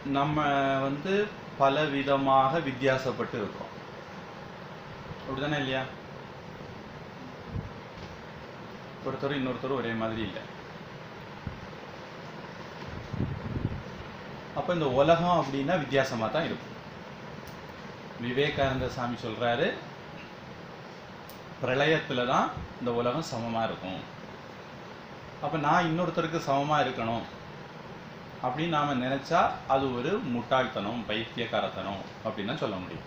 நம்ம வந்து பல விதமாக வித்தியாசப்பட்டு இருக்கோம் அப்படிதானே இல்லையா ஒருத்தர் இன்னொருத்தர் ஒரே மாதிரி இல்லை அப்ப இந்த உலகம் அப்படின்னா வித்தியாசமா தான் இருக்கும் விவேகானந்த சாமி சொல்றாரு பிரளயத்துல தான் இந்த உலகம் சமமா இருக்கும் அப்ப நான் இன்னொருத்தருக்கு சமமா இருக்கணும் அப்படின்னு நாம நினைச்சா அது ஒரு முட்டாள்தனம் பைத்தியக்காரத்தனம் அப்படின்னு தான் சொல்ல முடியும்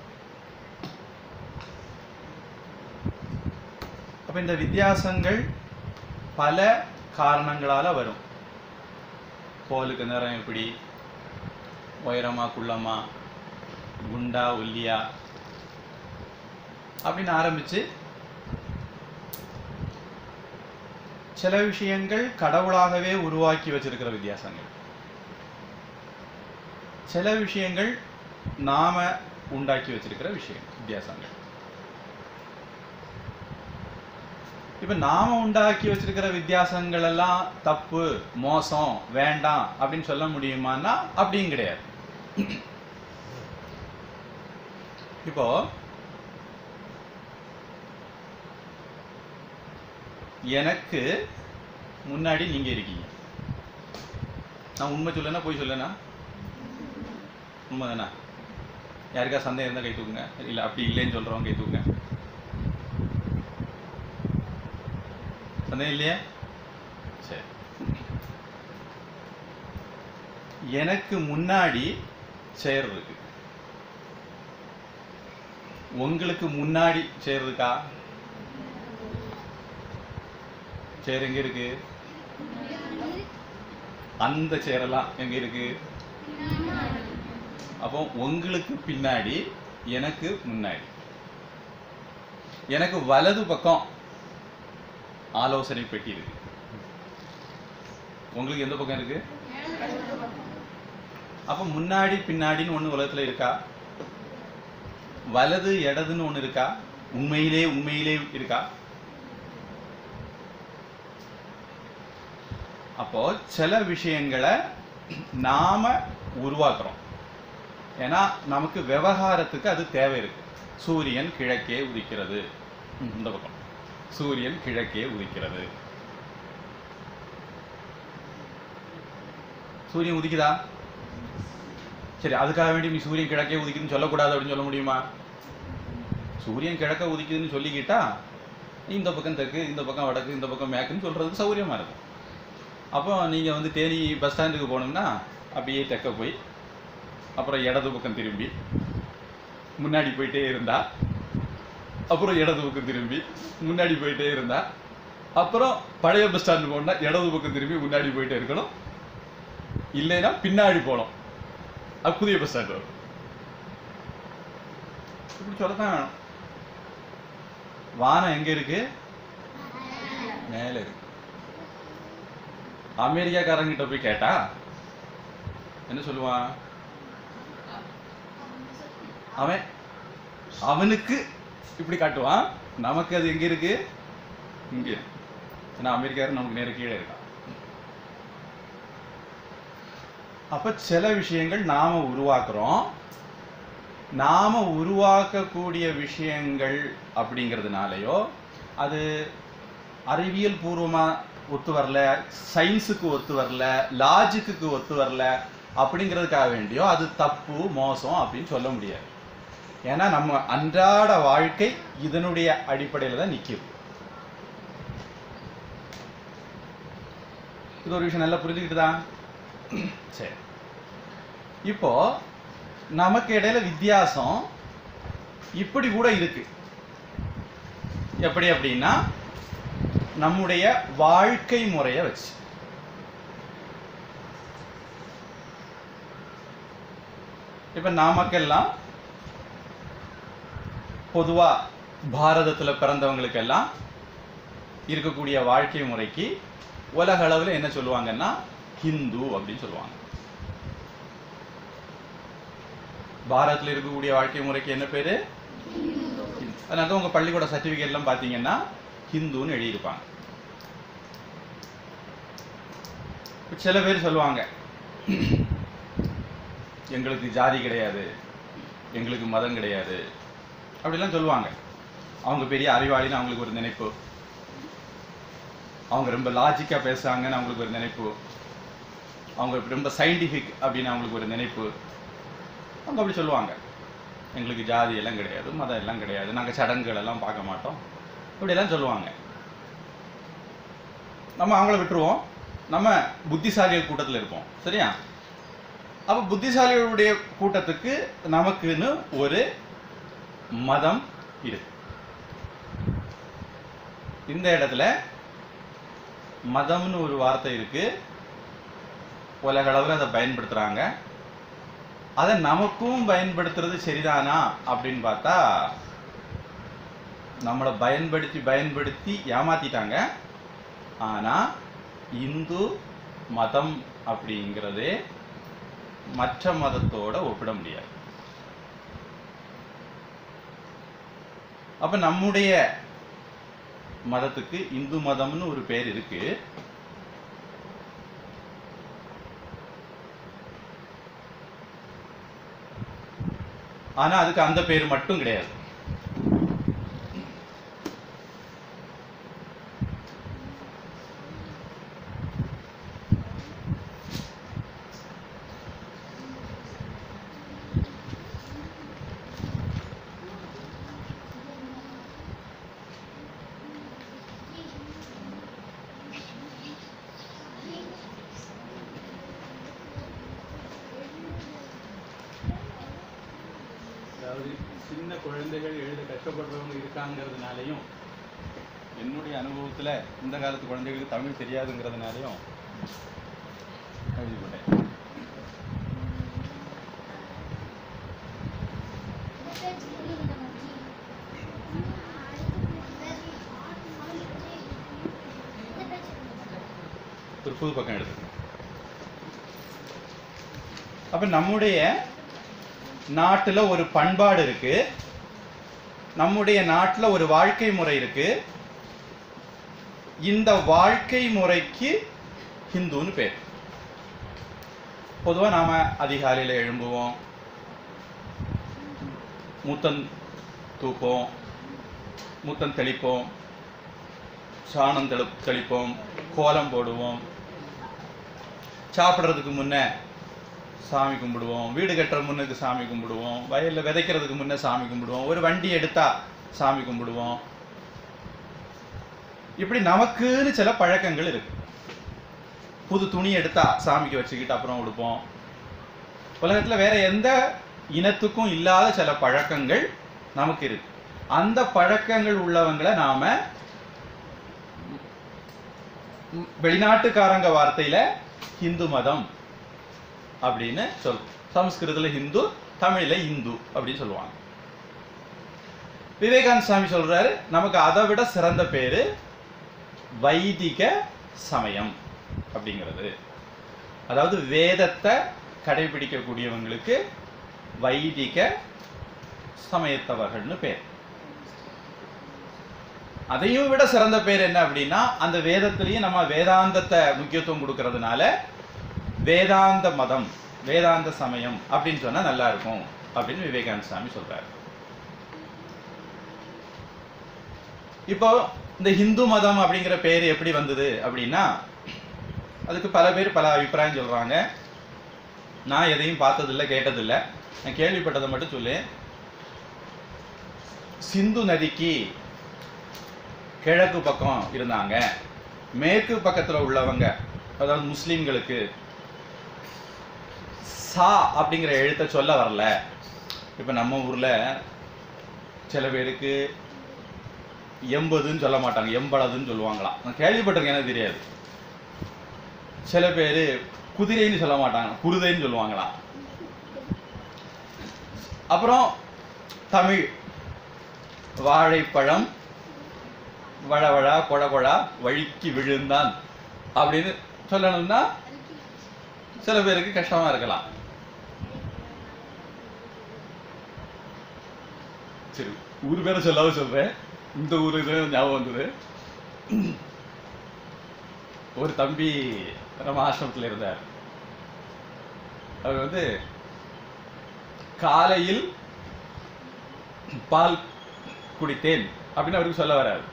அப்ப இந்த வித்தியாசங்கள் பல காரணங்களால வரும் கோலுக்கு நிறம் எப்படி உயரமா குள்ளமா குண்டா ஒல்லியா அப்படின்னு ஆரம்பிச்சு சில விஷயங்கள் கடவுளாகவே உருவாக்கி வச்சிருக்கிற வித்தியாசங்கள் சில விஷயங்கள் நாம உண்டாக்கி வச்சிருக்கிற விஷயம் வித்தியாசங்கள் இப்ப நாம உண்டாக்கி வச்சிருக்கிற வித்தியாசங்கள் எல்லாம் தப்பு மோசம் வேண்டாம் அப்படின்னு சொல்ல முடியுமான்னா அப்படியும் கிடையாது இப்போ எனக்கு முன்னாடி நீங்க இருக்கீங்க நான் உண்மை சொல்லனா போய் சொல்லனா உண்மைதானா யாருக்கா சந்தேகம் இருந்தா கை தூக்குங்க இல்ல அப்படி இல்லைன்னு சொல்றவங்க கை தூக்குங்க சந்தேகம் இல்லையா சரி எனக்கு முன்னாடி சேர் இருக்கு உங்களுக்கு முன்னாடி சேர் இருக்கா சேர் எங்க இருக்கு அந்த சேரெல்லாம் எங்க இருக்கு அப்போ உங்களுக்கு பின்னாடி எனக்கு முன்னாடி எனக்கு வலது பக்கம் ஆலோசனை பெட்டி இருக்கு உங்களுக்கு எந்த பக்கம் இருக்கு அப்ப முன்னாடி பின்னாடின்னு ஒண்ணு உலகத்துல இருக்கா வலது இடதுன்னு ஒண்ணு இருக்கா உண்மையிலே உண்மையிலே இருக்கா அப்போ சில விஷயங்களை நாம உருவாக்குறோம் ஏன்னா நமக்கு விவகாரத்துக்கு அது தேவை இருக்கு சூரியன் கிழக்கே உதிக்கிறது ம், இந்த பக்கம் சூரியன் கிழக்கே உதிக்கிறது சூரியன் உதிக்குதா சரி அதுக்காக வேண்டி நீ சூரியன் கிழக்கே உதிக்குதுன்னு சொல்லக்கூடாது அப்படின்னு சொல்ல முடியுமா சூரியன் கிழக்க உதிக்குதுன்னு சொல்லிக்கிட்டா இந்த பக்கம் தெற்கு இந்த பக்கம் வடக்கு இந்த பக்கம் மேற்குன்னு சொல்றதுக்கு சௌகரியமா இருக்கும் அப்போ நீங்க வந்து தேனி பஸ் ஸ்டாண்டுக்கு போகணும்னா அப்படியே தெற்க போய் அப்புறம் இடது பக்கம் திரும்பி முன்னாடி போயிட்டே இருந்தா அப்புறம் இடது பக்கம் திரும்பி முன்னாடி போயிட்டே இருந்தா அப்புறம் பழைய பஸ் ஸ்டாண்டு போனா இடது பக்கம் திரும்பி முன்னாடி போயிட்டே இருக்கணும் இல்லைன்னா பின்னாடி போகணும் அது புதிய பஸ் ஸ்டாண்ட் வரும் இப்படி சொல்லத்தான் வேணும் வானம் எங்க இருக்கு மேல இருக்கு அமெரிக்காக்காரங்கிட்ட போய் கேட்டா என்ன சொல்லுவான் அவன் அவனுக்கு இப்படி காட்டுவான் நமக்கு அது எங்க இருக்கு இங்க இருக்கு. ஏன்னா அமெரிக்காரன் நமக்கு நேர கீழே இருக்கான் அப்ப சில விஷயங்கள் நாம உருவாக்குறோம் நாம உருவாக்கக்கூடிய விஷயங்கள் அப்படிங்கிறதுனாலயோ அது அறிவியல் பூர்வமா ஒத்து வரல சயின்ஸுக்கு ஒத்து வரல லாஜிக்கு ஒத்து வரல அப்படிங்கிறதுக்காக வேண்டியோ அது தப்பு மோசம் அப்படின்னு சொல்ல முடியாது ஏன்னா நம்ம அன்றாட வாழ்க்கை இதனுடைய அடிப்படையில தான் நிக்குது இது ஒரு விஷயம் நல்லா புரிஞ்சுக்கிட்டுதா சரி இப்போ நமக்கு இடையில வித்தியாசம் இப்படி கூட இருக்கு எப்படி அப்படின்னா நம்முடைய வாழ்க்கை முறையை வச்சு இப்ப நாமக்கெல்லாம் பொதுவா பாரதத்துல பிறந்தவங்களுக்கெல்லாம் இருக்கக்கூடிய வாழ்க்கை முறைக்கு உலக அளவுல என்ன சொல்லுவாங்கன்னா ஹிந்து அப்படின்னு சொல்லுவாங்க பாரதத்துல இருக்கக்கூடிய வாழ்க்கை முறைக்கு என்ன பேரு அதனால தான் உங்க பள்ளிக்கூட சர்டிபிகேட் எல்லாம் பாத்தீங்கன்னா ஹிந்துன்னு எழுதியிருப்பாங்க இப்ப சில பேர் சொல்லுவாங்க எங்களுக்கு ஜாதி கிடையாது எங்களுக்கு மதம் கிடையாது அப்படிலாம் சொல்லுவாங்க அவங்க பெரிய அறிவாளின்னு அவங்களுக்கு ஒரு நினைப்பு அவங்க ரொம்ப லாஜிக்காக பேசுகிறாங்கன்னு அவங்களுக்கு ஒரு நினைப்பு அவங்க ரொம்ப சயின்டிஃபிக் அப்படின்னு அவங்களுக்கு ஒரு நினைப்பு அவங்க அப்படி சொல்லுவாங்க எங்களுக்கு ஜாதி எல்லாம் கிடையாது மதம் எல்லாம் கிடையாது நாங்கள் சடங்குகள் எல்லாம் பார்க்க மாட்டோம் இப்படியெல்லாம் சொல்லுவாங்க நம்ம அவங்கள விட்டுருவோம் நம்ம புத்திசாலிகள் கூட்டத்தில் இருப்போம் சரியா அப்போ புத்திசாலிகளுடைய கூட்டத்துக்கு நமக்குன்னு ஒரு மதம் இருக்கு இந்த இடத்துல மதம்னு ஒரு வார்த்தை இருக்கு உலக அளவில் அதை பயன்படுத்துறாங்க அதை நமக்கும் பயன்படுத்துறது சரிதானா அப்படின்னு பார்த்தா நம்மளை பயன்படுத்தி பயன்படுத்தி ஏமாத்திட்டாங்க ஆனா இந்து மதம் அப்படிங்கிறது மற்ற மதத்தோட ஒப்பிட முடியாது அப்ப நம்முடைய மதத்துக்கு இந்து மதம்னு ஒரு பேர் இருக்கு ஆனா அதுக்கு அந்த பேர் மட்டும் கிடையாது அதாவது சின்ன குழந்தைகள் எழுத கஷ்டப்படுறவங்க இருக்காங்கிறதுனாலையும் என்னுடைய அனுபவத்துல இந்த காலத்து குழந்தைகளுக்கு தமிழ் தெரியாதுங்கிறதுனாலையும் எழுதி போட்டேன் ஒரு புது பக்கம் எடுத்து அப்ப நம்முடைய நாட்டுல ஒரு பண்பாடு இருக்கு நம்முடைய நாட்டுல ஒரு வாழ்க்கை முறை இருக்கு இந்த வாழ்க்கை முறைக்கு ஹிந்துன்னு பேர் பொதுவா நாம அதிகாலையில எழும்புவோம் மூத்தன் தூப்போம் மூத்தன் தெளிப்போம் சாணம் தெளி தெளிப்போம் கோலம் போடுவோம் சாப்பிட்றதுக்கு முன்ன சாமி கும்பிடுவோம் வீடு கட்டுற முன்னுக்கு சாமி கும்பிடுவோம் வயல்ல விதைக்கிறதுக்கு முன்ன சாமி கும்பிடுவோம் ஒரு வண்டி எடுத்தா சாமி கும்பிடுவோம் இப்படி நமக்குன்னு சில பழக்கங்கள் இருக்கு புது துணி எடுத்தா சாமிக்கு வச்சுக்கிட்டு அப்புறம் உடுப்போம் உலகத்துல வேற எந்த இனத்துக்கும் இல்லாத சில பழக்கங்கள் நமக்கு இருக்கு அந்த பழக்கங்கள் உள்ளவங்களை நாம ம், வெளிநாட்டுக்காரங்க வார்த்தையில ஹிந்து மதம் அப்படின்னு சொல் சமஸ்கிருதத்துல ஹிந்து தமிழ்ல இந்து அப்படின்னு சொல்லுவாங்க விவேகானந்த சாமி சொல்றாரு நமக்கு அதை விட சிறந்த பேரு வைதிக சமயம் அப்படிங்கிறது அதாவது வேதத்தை கடைபிடிக்கக்கூடியவங்களுக்கு வைதிக சமயத்தவர்கள்னு பேர் அதையும் விட சிறந்த பேர் என்ன அப்படின்னா அந்த வேதத்திலையும் நம்ம வேதாந்தத்தை முக்கியத்துவம் கொடுக்கறதுனால வேதாந்த மதம் வேதாந்த சமயம் அப்படின்னு சொன்னா நல்லா இருக்கும் அப்படின்னு விவேகானந்த சாமி சொல்றாரு இப்போ இந்த ஹிந்து மதம் அப்படிங்கிற பேர் எப்படி வந்தது அப்படின்னா அதுக்கு பல பேர் பல அபிப்பிராயம் சொல்றாங்க நான் எதையும் பார்த்ததில்லை கேட்டதில்லை நான் கேள்விப்பட்டதை மட்டும் சொல்லு சிந்து நதிக்கு கிழக்கு பக்கம் இருந்தாங்க மேற்கு பக்கத்துல உள்ளவங்க அதாவது முஸ்லிம்களுக்கு சா அப்படிங்கிற எழுத்தை சொல்ல வரல இப்ப நம்ம ஊர்ல சில பேருக்கு எண்பதுன்னு சொல்ல மாட்டாங்க எண்பளதுன்னு சொல்லுவாங்களாம் நான் கேள்விப்பட்டிருக்கேன் எனக்கு தெரியாது சில பேர் குதிரைன்னு சொல்ல மாட்டாங்க குருதைன்னு சொல்லுவாங்களாம் அப்புறம் தமிழ் வாழைப்பழம் வழவழா கொழகொழா வழுக்கி விழுந்தான் அப்படின்னு சொல்லணும்னா சில பேருக்கு கஷ்டமா இருக்கலாம் சரி ஊர் பேரை சொல்லாம சொல்றேன் இந்த ஊர் இது ஞாபகம் வந்தது ஒரு தம்பி நம்ம ஆசிரமத்தில் இருந்தார் அவர் வந்து காலையில் பால் குடித்தேன் அப்படின்னு அவருக்கு சொல்ல வராது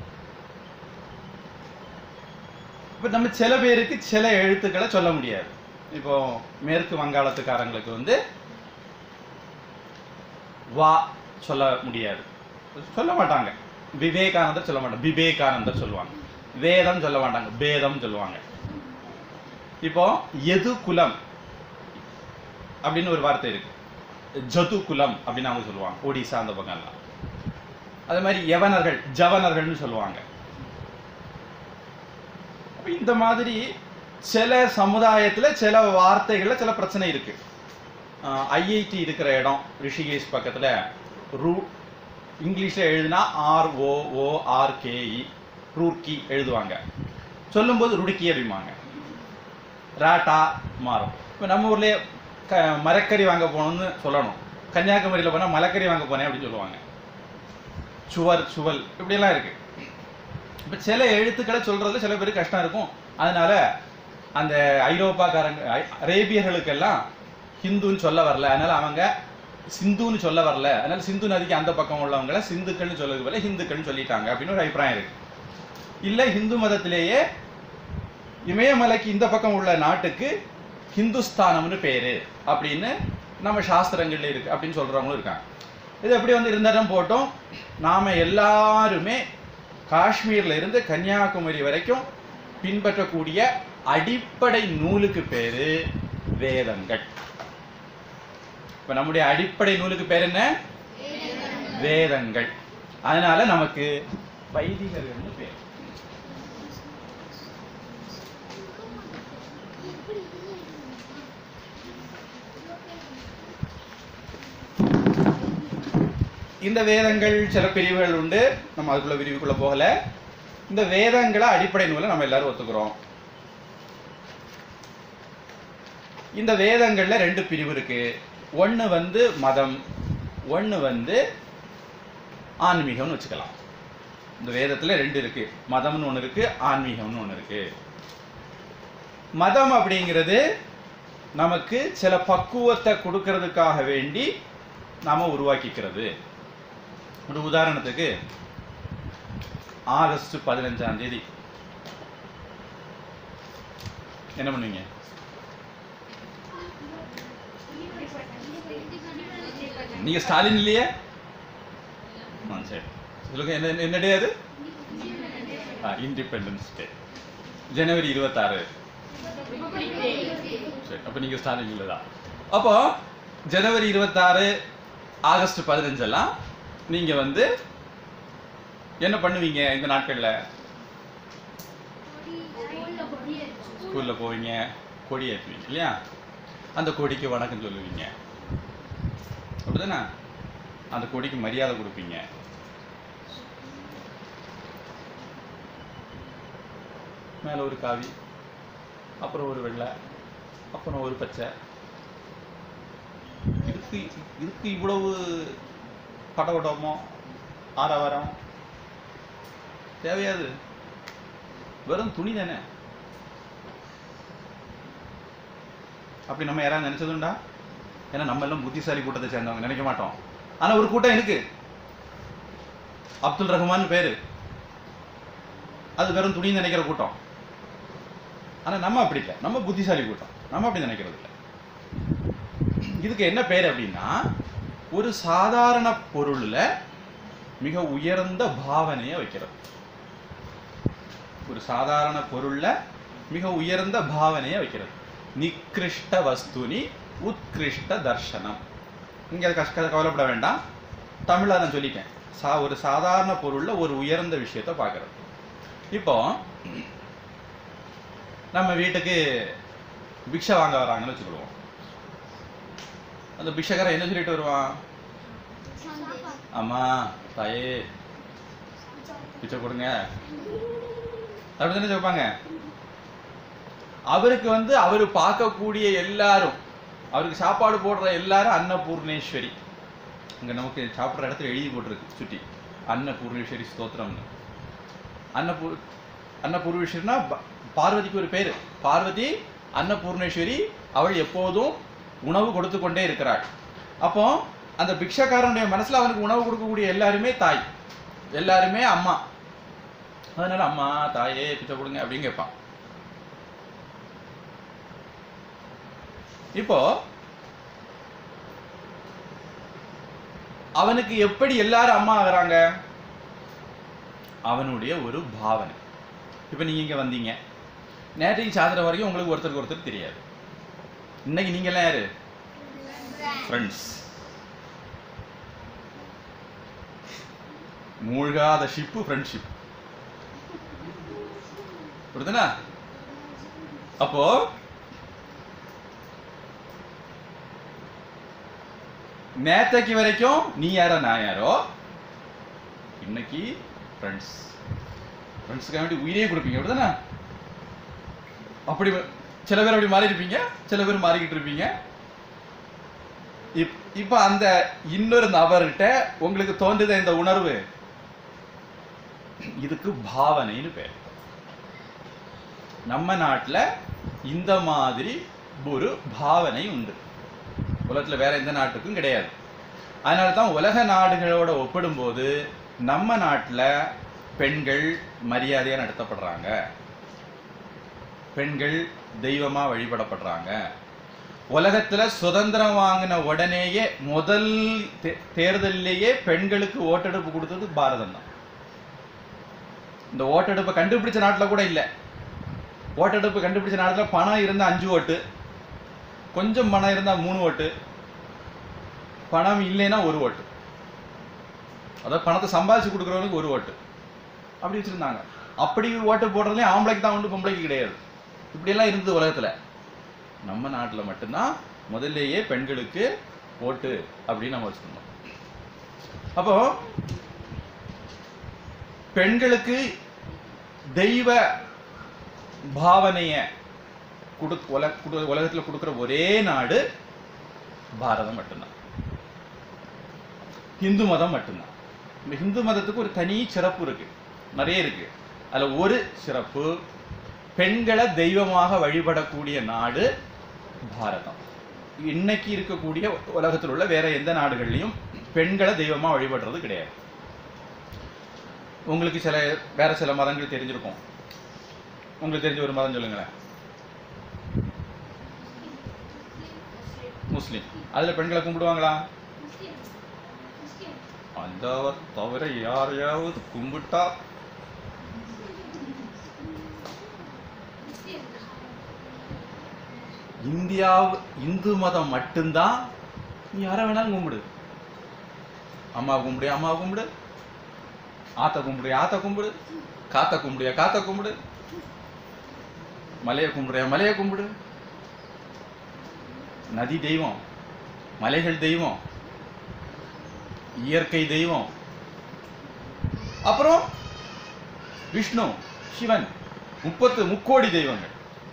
இப்ப நம்ம சில பேருக்கு சில எழுத்துக்களை சொல்ல முடியாது இப்போ மேற்கு வங்காளத்துக்காரங்களுக்கு வந்து வா சொல்ல முடியாது சொல்ல மாட்டாங்க விவேகானந்தர் சொல்ல மாட்டாங்க விவேகானந்தர் சொல்லுவாங்க வேதம் சொல்ல மாட்டாங்க பேதம் சொல்லுவாங்க இப்போ எது குலம் அப்படின்னு ஒரு வார்த்தை இருக்கு ஜது குலம் அப்படின்னு அவங்க சொல்லுவாங்க ஒடிசா அந்த பக்கம்லாம் அதே மாதிரி யவனர்கள் ஜவனர்கள்னு சொல்லுவாங்க அப்ப இந்த மாதிரி சில சமுதாயத்துல சில வார்த்தைகள்ல சில பிரச்சனை இருக்கு ஐஐடி இருக்கிற இடம் ரிஷிகேஷ் பக்கத்துல ரூ இங்கிலீஷ்ல எழுதினா R O O R K E Roorkee எழுதுவாங்க சொல்லும்போது ருடுக்கி அப்படிம்பாங்க ராட்டா மாறும் இப்போ நம்ம ஊர்லயே க மரக்கறி வாங்க போகணும்னு சொல்லணும் கன்னியாகுமரியில் போனால் மலைக்கறி வாங்க போனேன் அப்படின்னு சொல்லுவாங்க சுவர் சுவல் இப்படியெல்லாம் இருக்கு இப்போ சில எழுத்துக்களை சொல்றது சில பேருக்கு கஷ்டம் இருக்கும் அதனால அந்த ஐரோப்பாக்காரங்க ஐ- அரேபியர்களுக்கெல்லாம் ஹிந்துன்னு சொல்ல வரல அதனால அவங்க சிந்துன்னு சொல்ல வரல அதனால சிந்து நதிக்கு அந்த பக்கம் உள்ளவங்கள சிந்துக்கள்னு சொல்லுறது போல ஹிந்துக்கள்னு சொல்லிட்டாங்க அப்படின்னு ஒரு அபிப்பிராயம் இருக்கு இல்ல இந்து மதத்திலேயே இமயமலைக்கு இந்த பக்கம் உள்ள நாட்டுக்கு ஹிந்துஸ்தானம்னு பேரு அப்படின்னு நம்ம சாஸ்திரங்கள்ல இருக்கு அப்படின்னு சொல்றவங்களும் இருக்காங்க இது எப்படி வந்து இருந்தாலும் போட்டோம் நாம எல்லாருமே காஷ்மீர்ல இருந்து கன்னியாகுமரி வரைக்கும் பின்பற்றக்கூடிய அடிப்படை நூலுக்கு பேரு வேதங்கள் இப்ப நம்முடைய அடிப்படை நூலுக்கு பேர் என்ன வேதங்கள் அதனால நமக்கு வைதிகர்கள்னு பேர் இந்த வேதங்கள் சில பிரிவுகள் உண்டு நம்ம அதுக்குள்ள விரிவுக்குள்ள போகல இந்த வேதங்களை அடிப்படை நூலை நம்ம எல்லாரும் ஒத்துக்கிறோம் இந்த வேதங்கள்ல ரெண்டு பிரிவு இருக்கு ஒண்ணு வந்து மதம் ஒண்ணு வந்து ஆன்மீகம்னு வச்சுக்கலாம் இந்த வேதத்துல ரெண்டு இருக்கு மதம்னு ஒண்ணு இருக்கு ஆன்மீகம்னு ஒண்ணு இருக்கு மதம் அப்படிங்கிறது நமக்கு சில பக்குவத்தை கொடுக்கறதுக்காக வேண்டி நாம உருவாக்கிக்கிறது ஒரு உதாரணத்துக்கு ஆகஸ்ட் பதினஞ்சாம் தேதி என்ன பண்ணுவீங்க நீங்க ஸ்டாலின் இல்லையே ஆ சரி சொல்லுங்க என்ன என்ன டே அது இண்டிபெண்டன்ஸ் டே ஜனவரி இருபத்தாறு சரி அப்ப நீங்க ஸ்டாலின் இல்லை தான் அப்போ ஜனவரி இருபத்தாறு ஆகஸ்ட் பதினஞ்செல்லாம் நீங்க வந்து என்ன பண்ணுவீங்க இந்த நாட்கள்ல ஸ்கூல்ல போவீங்க கொடி ஏற்றுவீங்க இல்லையா அந்த கொடிக்கு வணக்கம் சொல்லுவீங்க அப்படிதானே அந்த கொடிக்கு மரியாதை கொடுப்பீங்க மேல ஒரு காவி அப்புறம் ஒரு வெள்ளை அப்புறம் ஒரு பச்சை இதுக்கு இதுக்கு இவ்வளவு படவடமோ ஆரவாரம் தேவையாது வெறும் துணி தானே அப்படி நம்ம யாராவது நினைச்சதுண்டா ஏன்னா நம்ம எல்லாம் புத்திசாலி கூட்டத்தை சேர்ந்தவங்க நினைக்க மாட்டோம் ஆனா ஒரு கூட்டம் இருக்கு அப்துல் ரஹ்மான் பேரு அது வெறும் துணி நினைக்கிற கூட்டம் ஆனா நம்ம அப்படி இல்லை நம்ம புத்திசாலி கூட்டம் நம்ம அப்படி நினைக்கிறது இல்லை இதுக்கு என்ன பேர் அப்படின்னா ஒரு சாதாரண பொருள்ல மிக உயர்ந்த பாவனையை வைக்கிறது ஒரு சாதாரண பொருள்ல மிக உயர்ந்த பாவனையை வைக்கிறது நிக்கிருஷ்ட வஸ்துனி உத்கிருஷ்ட தர்ஷனம் இங்க அது கஷ்ட கவலைப்பட வேண்டாம் தமிழ்ல நான் சொல்லிட்டேன் சா ஒரு சாதாரண பொருள்ல ஒரு உயர்ந்த விஷயத்தை பார்க்கறது இப்போ நம்ம வீட்டுக்கு பிக்ஷை வாங்க வராங்கன்னு வச்சுக்கிடுவோம் அந்த பிக்ஷக்காரன் என்ன சொல்லிட்டு வருவான் அம்மா தாயே பிச்சை கொடுங்க அப்படித்தானே சொல்லுவாங்க அவருக்கு வந்து அவர் பார்க்கக்கூடிய எல்லாரும் அவருக்கு சாப்பாடு போடுற எல்லாரும் அன்னபூர்ணேஸ்வரி இங்க நமக்கு சாப்பிட்ற இடத்துல எழுதி போட்டிருக்கு சுட்டி அன்னபூர்ணேஸ்வரி ஸ்தோத்திரம்னு அன்னபூ அன்னபூர்ணேஸ்வரினா ப- பார்வதிக்கு ஒரு பேரு பார்வதி அன்னபூர்ணேஸ்வரி அவள் எப்போதும் உணவு கொடுத்து கொண்டே இருக்கிறாள் அப்போ அந்த பிக்ஷக்காரனுடைய மனசுல அவனுக்கு உணவு கொடுக்கக்கூடிய எல்லாருமே தாய் எல்லாருமே அம்மா அதனால அம்மா தாயே பிச்சை கொடுங்க அப்படின்னு கேட்பான் இப்போ அவனுக்கு எப்படி எல்லாரும் அம்மா ஆகுறாங்க அவனுடைய ஒரு பாவனை இப்போ நீங்க இங்க வந்தீங்க நேற்றைக்கு சாயந்தரம் வரைக்கும் உங்களுக்கு ஒருத்தருக்கு ஒருத்தர் தெரியாது இன்னைக்கு நீங்க எல்லாம் யாரு ஃப்ரெண்ட்ஸ் மூழ்காத ஷிப்பு ஃப்ரெண்ட்ஷிப் புரியுதுனா அப்போ நேத்தைக்கு வரைக்கும் நீ யாரோ நான் யாரோ இன்னைக்கு ஃப்ரெண்ட்ஸ் ஃப்ரெண்ட்ஸுக்காக வேண்டி உயிரே கொடுப்பீங்க அப்படிதானே அப்படி சில பேர் அப்படி மாறி இருப்பீங்க சில பேர் மாறிக்கிட்டு இருப்பீங்க இப் இப்போ அந்த இன்னொரு நபர்கிட்ட உங்களுக்கு தோன்றுத இந்த உணர்வு இதுக்கு பாவனைன்னு பேர் நம்ம நாட்டுல இந்த மாதிரி ஒரு பாவனை உண்டு உலகத்துல வேற எந்த நாட்டுக்கும் கிடையாது அதனால தான் உலக நாடுகளோட ஒப்பிடும்போது நம்ம நாட்டுல பெண்கள் மரியாதையா நடத்தப்படுறாங்க பெண்கள் தெய்வமா வழிபடப்படுறாங்க உலகத்துல சுதந்திரம் வாங்கின உடனேயே முதல் தே- தேர்தலிலேயே பெண்களுக்கு ஓட்டெடுப்பு கொடுத்தது பாரதம் தான் இந்த ஓட்டெடுப்பை கண்டுபிடிச்ச நாட்டுல கூட இல்ல ஓட்டெடுப்பு கண்டுபிடிச்ச நாட்டுல பணம் இருந்தா அஞ்சு ஓட்டு கொஞ்சம் பணம் இருந்தா மூணு ஓட்டு பணம் இல்லைன்னா ஒரு ஓட்டு அதாவது பணத்தை சம்பாதிச்சு கொடுக்குறவனுக்கு ஒரு ஓட்டு அப்படி வச்சிருந்தாங்க அப்படி ஓட்டு போடுறதுலேயும் ஆம்பளைக்கு தான் உண்டு பொம்பளைக்கு கிடையாது இப்படியெல்லாம் இருந்தது உலகத்துல நம்ம நாட்டுல மட்டும்தான் முதல்லயே பெண்களுக்கு ஓட்டு அப்படின்னு நம்ம வச்சிருந்தோம் அப்போ பெண்களுக்கு தெய்வ பாவனைய குடு உல குடு- உலகத்துல கொடுக்குற ஒரே நாடு பாரதம் மட்டும்தான் இந்து மதம் மட்டும்தான் இந்த இந்து மதத்துக்கு ஒரு தனி சிறப்பு இருக்கு நிறைய இருக்கு அதுல ஒரு சிறப்பு பெண்களை தெய்வமாக வழிபடக்கூடிய நாடு பாரதம் இன்னைக்கு இருக்கக்கூடிய உலகத்தில் உள்ள வேற எந்த நாடுகள்லையும் பெண்களை தெய்வமா வழிபடுறது கிடையாது உங்களுக்கு சில வேற சில மதங்கள் தெரிஞ்சிருக்கும் உங்களுக்கு தெரிஞ்ச ஒரு மதம் சொல்லுங்களேன் முஸ்லிம் அதுல பெண்களை கும்பிடுவாங்களா அந்த தவிர யாரையாவது கும்பிட்டா இந்தியாவு இந்து மதம் மட்டும்தான் நீ யாரை வேணாலும் கும்பிடு அம்மா கும்பிடு அம்மா கும்பிடு ஆத்த கும்பிடு ஆத்த கும்பிடு காத்த கும்பிடியா காத்த கும்பிடு மலையை கும்பிடுறியா மலையை கும்பிடு நதி தெய்வம் மலைகள் தெய்வம் இயற்கை தெய்வம் அப்புறம் விஷ்ணு சிவன் முப்பத்து முக்கோடி தெய்வங்கள்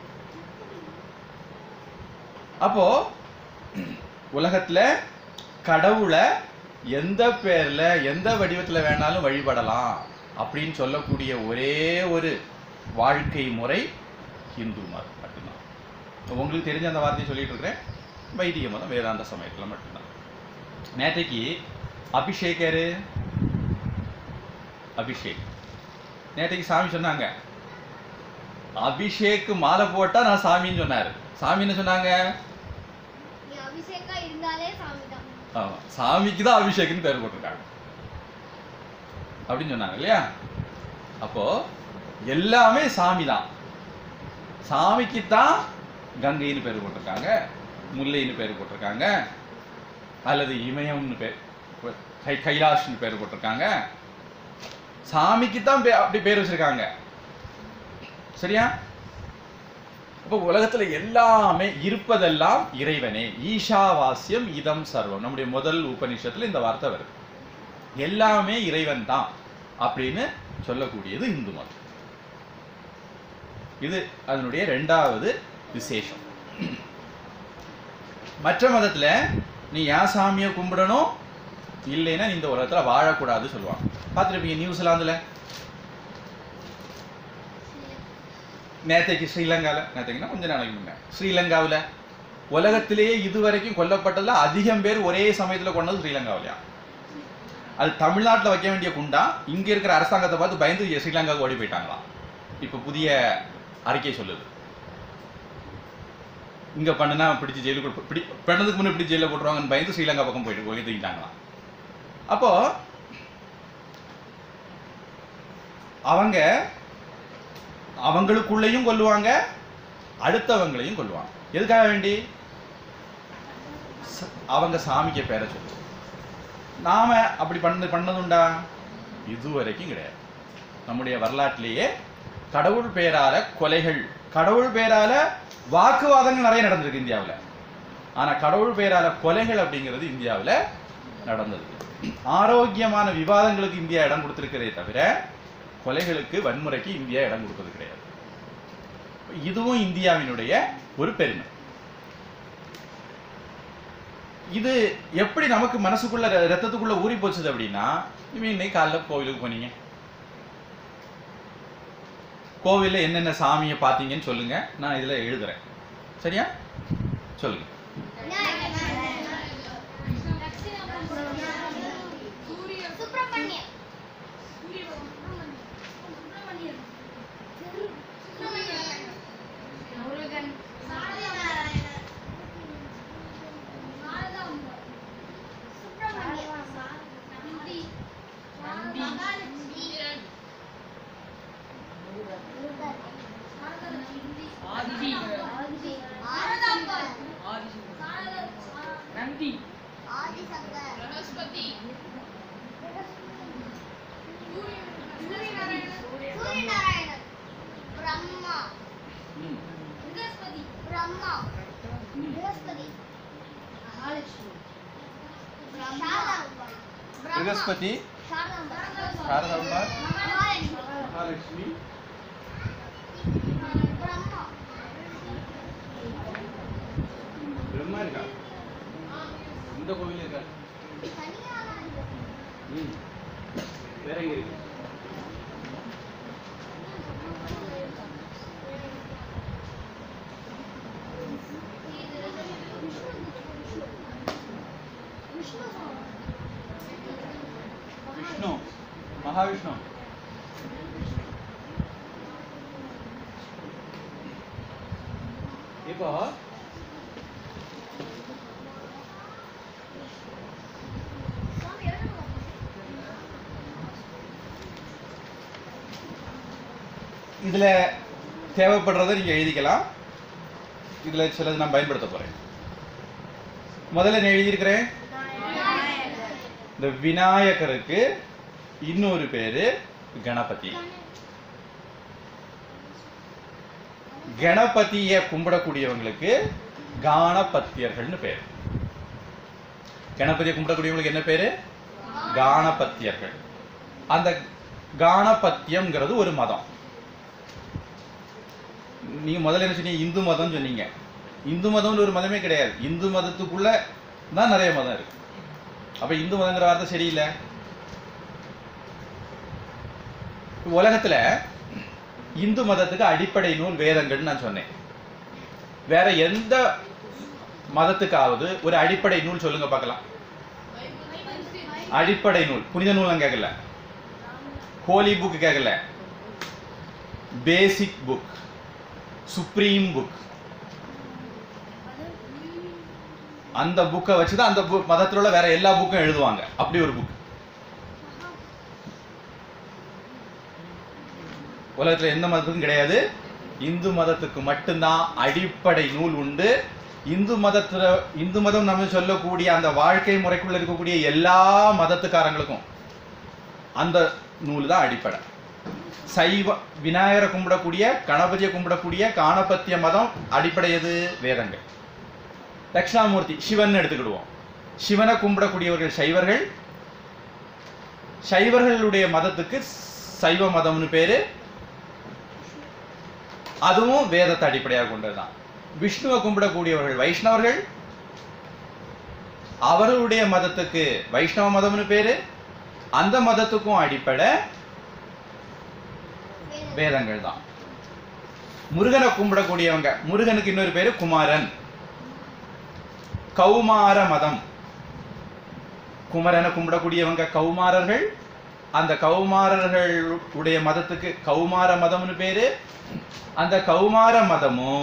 அப்போ உலகத்துல கடவுளை எந்த பேர்ல எந்த வடிவத்துல வேணாலும் வழிபடலாம் அப்படின்னு சொல்லக்கூடிய ஒரே ஒரு வாழ்க்கை முறை ஹிந்து மதம் மட்டும்தான் உங்களுக்கு தெரிஞ்ச அந்த வார்த்தையை சொல்லிட்டு இருக்கிறேன் வைதிக மதம் வேதாந்த சமயத்துல மட்டும்தான் நேற்றைக்கு அபிஷேக் யாரு அபிஷேக் நேற்றைக்கு சாமி சொன்னாங்க அபிஷேக் மாலை போட்டா நான் சாமின்னு சொன்னாரு சாமி என்ன சொன்னாங்க நீ அபிஷேகா இருந்தாலே சாமி தான் ஆமா சாமிக்கு தான் அபிஷேக்னு பேர் போட்டிருக்காங்க அப்படின்னு சொன்னாங்க இல்லையா அப்போ எல்லாமே சாமி தான் சாமிக்கு தான் கங்கைன்னு பேர் போட்டிருக்காங்க முல்லைன்னு பேர் போட்டிருக்காங்க அல்லது இமயம்னு பேர் கை கைலாஷ்னு பேர் போட்டிருக்காங்க சாமிக்கு தான் பே- அப்படி பேர் வச்சிருக்காங்க சரியா அப்போ உலகத்துல எல்லாமே இருப்பதெல்லாம் இறைவனே ஈஷாவாஸ்யம் இதம் சர்வம் நம்முடைய முதல் உபநிஷத்துல இந்த வார்த்தை வருது எல்லாமே இறைவன் தான் அப்படின்னு சொல்லக்கூடியது இந்து மதம் இது அதனுடைய ரெண்டாவது விசேஷம் மற்ற மதத்துல நீ ஏன் சாமியை கும்பிடணும் இல்லைன்னா நீ இந்த உலகத்துல வாழக்கூடாது சொல்லுவாங்க பார்த்துருப்பீங்க நியூசிலாந்துல நேத்தைக்கு ஸ்ரீலங்காவில் நேத்தைக்குன்னா கொஞ்ச நாளைக்கு முன்னே ஸ்ரீலங்காவில் உலகத்திலேயே இதுவரைக்கும் கொல்லப்பட்டதுல அதிகம் பேர் ஒரே சமயத்துல கொண்டது ஸ்ரீலங்காவிலையா அது தமிழ்நாட்டுல வைக்க வேண்டிய குண்டா இங்க இருக்கிற அரசாங்கத்தை பார்த்து பயந்து ஸ்ரீலங்காவுக்கு ஓடி போயிட்டாங்களாம் இப்ப புதிய அறிக்கை சொல்லுது இங்க பண்ணுனா பிடிச்சி ஜெயிலுக்கு போ- பிடி பண்ணதுக்கு முன்னே பிடிச்சி ஜெயில போட்டுருவாங்கன்னு பயந்து ஸ்ரீலங்கா பக்கம் போயிட்டு போய் தூக்கிட்டாங்களாம் அப்போ அவங்க அவங்களுக்குள்ளேயும் கொல்லுவாங்க அடுத்தவங்களையும் கொல்லுவாங்க எதுக்காக வேண்டி ச- அவங்க சாமிக்கு பேரை சொல்லு நாம அப்படி பண்ண பண்ணதுண்டா இதுவரைக்கும் கிடையாது நம்முடைய வரலாற்றிலேயே கடவுள் பெயரால கொலைகள் கடவுள் பெயரால வாக்குவாதங்கள் நிறைய நடந்திருக்கு இந்தியாவுல ஆனா கடவுள் பெயரால கொலைகள் அப்படிங்கிறது இந்தியாவுல நடந்தது ஆரோக்கியமான விவாதங்களுக்கு இந்தியா இடம் கொடுத்திருக்கிறதே தவிர கொலைகளுக்கு வன்முறைக்கு இந்தியா இடம் கொடுத்தது கிடையாது இதுவும் இந்தியாவினுடைய ஒரு பெருமை இது எப்படி நமக்கு மனசுக்குள்ள ர- ரத்தத்துக்குள்ள ஊறி போச்சுது அப்படின்னா இவன் இன்னைக்கு காலைல கோவிலுக்கு போனீங்க கோவில்ல என்னென்ன சாமியை பார்த்தீங்கன்னு சொல்லுங்க நான் இதுல எழுதுறேன் சரியா சொல்லுங்க சுப்பிரமணியம் முருகன் நந்தி ஆதிசங்கர் பிரகஸ்பதி சூரியநாராயணன் பிரம்மா ம், பிரகஸ்பதி பிரம்மா ம். பிரகஸ்பதி மகாலட்சுமி பிரகஸ்பதி சாரதாம்பா சாரதாம்பா, மகாலட்சுமி மகாலட்சுமி பிரம்மா பிரம்மா இருக்கா இந்த கோவில் இருக்கா தனியாக ம் வேற எங்க இருக்கு விஷ்ணு மகாவிஷ்ணு இப்போ இதுல தேவைப்படுறதை நீங்க எழுதிக்கலாம் இதுல சிலது நான் பயன்படுத்த போறேன் முதல்ல நான் எழுதியிருக்கிறேன் இந்த விநாயகருக்கு இன்னொரு பேரு கணபதி கணபதியை கும்பிடக்கூடியவங்களுக்கு கானபத்தியர்கள்னு பேர் கணபதியை கும்பிடக்கூடியவங்களுக்கு என்ன பேரு கானபத்தியர்கள் அந்த கானபத்தியம்ங்கிறது ஒரு மதம் நீங்க முதல்ல என்ன சொன்னீங்க இந்து மதம் சொன்னீங்க இந்து மதம்னு ஒரு மதமே கிடையாது இந்து மதத்துக்குள்ள தான் நிறைய மதம் இருக்கு அப்ப இந்து மதங்கிற வார்த்தை சரியில்லை இப்ப உலகத்துல இந்து மதத்துக்கு அடிப்படை நூல் வேதங்கள்னு நான் சொன்னேன் வேற எந்த மதத்துக்காவது ஒரு அடிப்படை நூல் சொல்லுங்க பார்க்கலாம் அடிப்படை நூல் புனித நூல் நான் கேட்கல ஹோலி புக் கேட்கல பேசிக் புக் சுப்ரீம் புக் அந்த புக்கை வச்சு தான் அந்த book- மதத்துல உள்ள வேற எல்லா புக்கும் எழுதுவாங்க அப்படி ஒரு புக் உலகத்துல எந்த மதத்துக்கும் கிடையாது இந்து மதத்துக்கு மட்டும்தான் அடிப்படை நூல் உண்டு இந்து மதத்துல இந்து மதம் நம்ம சொல்லக்கூடிய அந்த வாழ்க்கை முறைக்குள்ள இருக்கக்கூடிய எல்லா மதத்துக்காரங்களுக்கும் அந்த நூல் தான் அடிப்படை சைவ விநாயகரை கும்பிடக்கூடிய கணபதியை கும்பிடக்கூடிய காணபத்திய மதம் அடிப்படை எது வேதங்கள் தட்சிணாமூர்த்தி சிவன் எடுத்துக்கிடுவோம் சிவனை கும்பிடக்கூடியவர்கள் சைவர்கள் சைவர்களுடைய மதத்துக்கு சைவ மதம்னு பேரு அதுவும் வேதத்தை அடிப்படையாக கொண்டதுதான் விஷ்ணுவை கும்பிடக்கூடியவர்கள் வைஷ்ணவர்கள் அவர்களுடைய மதத்துக்கு வைஷ்ணவ மதம்னு பேரு அந்த மதத்துக்கும் அடிப்படை வேதங்கள் தான் முருகனை கும்பிடக்கூடியவங்க முருகனுக்கு இன்னொரு பேரு குமாரன் கௌமார மதம் குமரனை கும்பிடக்கூடியவங்க கௌமாரர்கள் அந்த கௌமாரர்கள் உடைய மதத்துக்கு கௌமார மதம்னு பேரு அந்த கௌமார மதமும்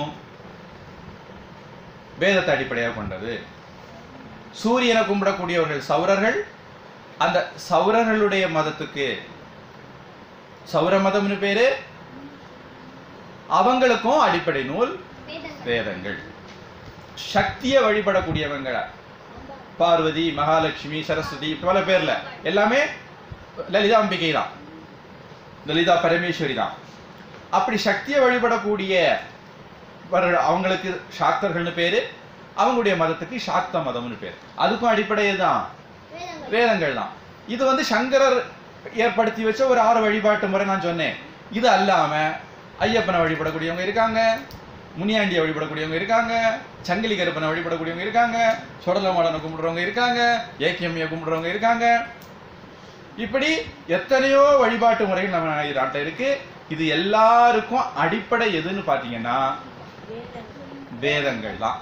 வேதத்தை அடிப்படையாக கொண்டது சூரியனை கும்பிடக்கூடியவர்கள் சௌரர்கள் அந்த சௌரர்களுடைய மதத்துக்கு சௌர மதம்னு பேரு அவங்களுக்கும் அடிப்படை நூல் வேதங்கள் வேதங்கள் சக்தியை வழிபடக்கூடியவங்க பார்வதி மகாலட்சுமி சரஸ்வதி பல பேர்ல எல்லாமே லலிதா அம்பிகை தான் லலிதா பரமேஸ்வரி தான் அப்படி சக்தியை வழிபடக்கூடிய வர- அவங்களுக்கு சாக்தர்கள்னு பேரு அவங்களுடைய மதத்துக்கு சாக்த மதம்னு பேர் அதுக்கும் அடிப்படை தான் வேதங்கள் வேதங்கள் தான் இது வந்து சங்கரர் ஏற்படுத்தி வச்ச ஒரு ஆறு வழிபாட்டு முறை நான் சொன்னேன் இது அல்லாம ஐயப்பனை வழிபடக்கூடியவங்க இருக்காங்க முனியாண்டியை வழிபடக்கூடியவங்க இருக்காங்க சங்கிலி கருப்பனை வழிபடக்கூடியவங்க இருக்காங்க சுடல மாடனை கும்பிடுறவங்க இருக்காங்க ஏக்கியம்மையை கும்பிடுறவங்க இருக்காங்க இப்படி எத்தனையோ வழிபாட்டு முறைகள் நம்ம நாட்டில் இருக்கு இது எல்லாருக்கும் அடிப்படை எதுன்னு பார்த்தீங்கன்னா வேதங்கள் தான்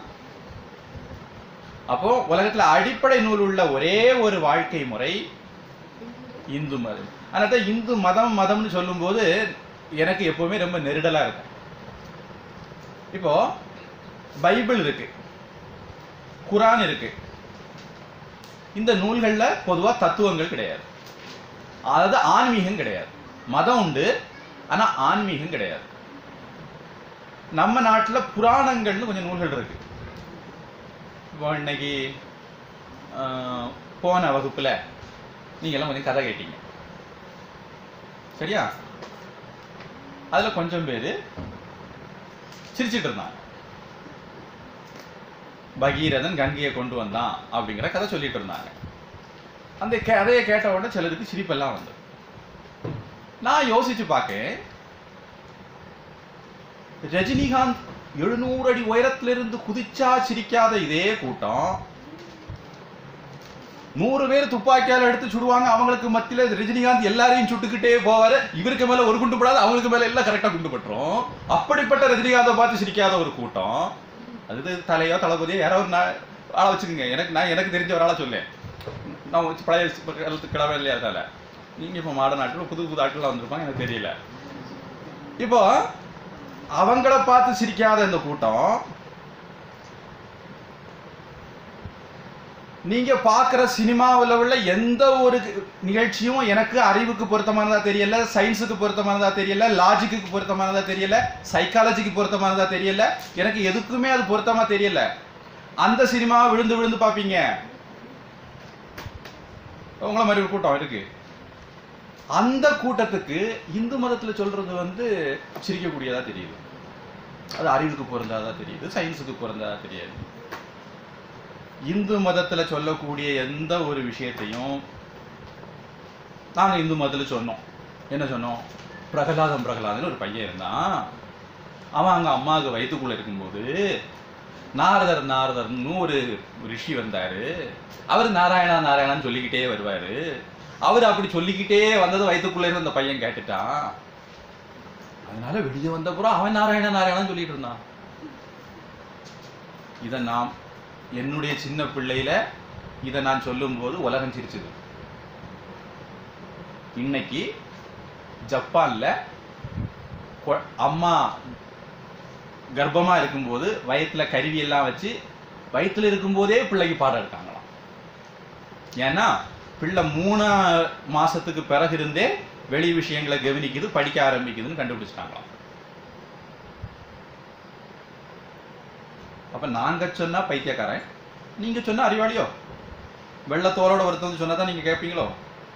அப்போ உலகத்துல அடிப்படை நூல் உள்ள ஒரே ஒரு வாழ்க்கை முறை இந்து மதம் அதனால இந்து மதம் மதம்னு சொல்லும்போது எனக்கு எப்பவுமே ரொம்ப நெருடலா இருக்கும் இப்போ பைபிள் இருக்கு குரான் இருக்கு இந்த நூல்கள்ல பொதுவா தத்துவங்கள் கிடையாது அதாவது ஆன்மீகம் கிடையாது மதம் உண்டு ஆனா ஆன்மீகம் கிடையாது நம்ம நாட்டுல புராணங்கள்னு கொஞ்சம் நூல்கள் இருக்கு இப்போ இன்னைக்கு ஆஹ், போன வகுப்புல நீங்க எல்லாம் கொஞ்சம் கதை கேட்டீங்க சரியா அதுல கொஞ்சம் பேரு சிரிச்சிட்டு இருந்தாங்க பகீரதன் கங்கையை கொண்டு வந்தான் அப்படிங்கிற கதை சொல்லிட்டு இருந்தாங்க அந்த கதையை கேட்ட உடனே சிலருக்கு சிரிப்பெல்லாம் வந்து நான் யோசிச்சு பார்க்கேன் ரஜினிகாந்த் எழுநூறு அடி உயரத்திலிருந்து குதிச்சா சிரிக்காத இதே கூட்டம் நூறு பேர் துப்பாக்கியால எடுத்து சுடுவாங்க அவங்களுக்கு மத்தியில ரஜினிகாந்த் எல்லாரையும் சுட்டுக்கிட்டே போவாரு இவருக்கு மேல ஒரு குண்டு படாது அவங்களுக்கு மேல எல்லாம் கரெக்டா குண்டு பட்டுரும் அப்படிப்பட்ட ரஜினிகாந்தை பார்த்து சிரிக்காத ஒரு கூட்டம் அது தலையோ தளபதியோ யாரோ ஒரு நா- ஆளை வச்சுக்கோங்க எனக்கு நான் எனக்கு தெரிஞ்ச ஒரு ஆளை சொல்லேன் நான் வச்சு பழைய காலத்து கிடவே இல்லையா அதால நீங்க இப்போ மாடர்ன் ஆட்கள் புது புது ஆட்கள் வந்திருப்பாங்க எனக்கு தெரியல இப்போ அவங்கள பார்த்து சிரிக்காத இந்த கூட்டம் நீங்க பார்க்குற சினிமாவில் உள்ள எந்த ஒரு நிகழ்ச்சியும் எனக்கு அறிவுக்கு பொருத்தமானதா தெரியல சயின்ஸுக்கு பொருத்தமானதா தெரியல லாஜிக்கு பொருத்தமானதா தெரியல சைக்காலஜிக்கு பொருத்தமானதா தெரியல எனக்கு எதுக்குமே அது பொருத்தமா தெரியல அந்த சினிமாவை விழுந்து விழுந்து பார்ப்பீங்க உங்கள மாதிரி ஒரு கூட்டம் இருக்கு அந்த கூட்டத்துக்கு இந்து மதத்துல சொல்றது வந்து சிரிக்கக்கூடியதா தெரியுது அது அறிவுக்கு பொருந்தாதா தெரியுது சயின்ஸுக்கு பொருந்தாதா தெரியாது இந்து மதத்துல சொல்லக்கூடிய எந்த ஒரு விஷயத்தையும் நாங்க இந்து மதத்துல சொன்னோம் என்ன சொன்னோம் பிரகலாதம் பிரகலாதன் ஒரு பையன் இருந்தான் அவன் அங்க அம்மாவுக்கு வயிற்றுக்குள்ள இருக்கும்போது நாரதர் நாரதர்னு ஒரு ரிஷி வந்தாரு அவர் நாராயணா நாராயணான்னு சொல்லிக்கிட்டே வருவாரு அவர் அப்படி சொல்லிக்கிட்டே வந்தது வயிற்றுக்குள்ள இருந்து அந்த பையன் கேட்டுட்டான் அதனால வெளியே வந்த புறம் அவன் நாராயண நாராயணான்னு சொல்லிட்டு இருந்தான் இதை நாம் என்னுடைய சின்ன பிள்ளையில இதை நான் சொல்லும்போது உலகம் சிரிச்சுது இன்னைக்கு ஜப்பான்ல கொ- அம்மா கர்ப்பமா இருக்கும்போது வயிற்றுல கருவி எல்லாம் வச்சு வயிற்றுல இருக்கும்போதே பிள்ளைக்கு பாடம் இருக்காங்களாம் ஏன்னா பிள்ளை மூணா மாசத்துக்கு பிறகு இருந்தே வெளி விஷயங்களை கவனிக்குது படிக்க ஆரம்பிக்குதுன்னு கண்டுபிடிச்சிட்டாங்களாம் அப்ப நாங்க சொன்னா பைத்தியக்காரன் நீங்க சொன்னா அறிவாளியோ வெள்ளத்தோலோட ஒருத்தர் வந்து சொன்னா தான் நீங்க கேட்பீங்களோ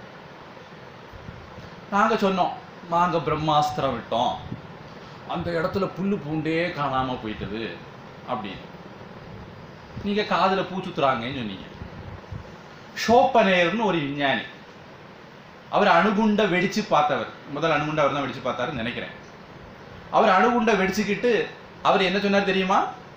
நாங்க சொன்னோம் நாங்க பிரம்மாஸ்திரம் விட்டோம் அந்த இடத்துல புல்லு பூண்டே காணாம போயிட்டது அப்படின்னு நீங்க காதுல பூச்சுத்துறாங்கன்னு சொன்னீங்க ஷோப்பனேர்னு ஒரு விஞ்ஞானி அவர் அணுகுண்ட வெடிச்சு பார்த்தவர் முதல் அணுகுண்ட அவர் தான் வெடிச்சு பார்த்தாருன்னு நினைக்கிறேன் அவர் அணுகுண்ட வெடிச்சுக்கிட்டு அவர் என்ன சொன்னார் தெரியுமா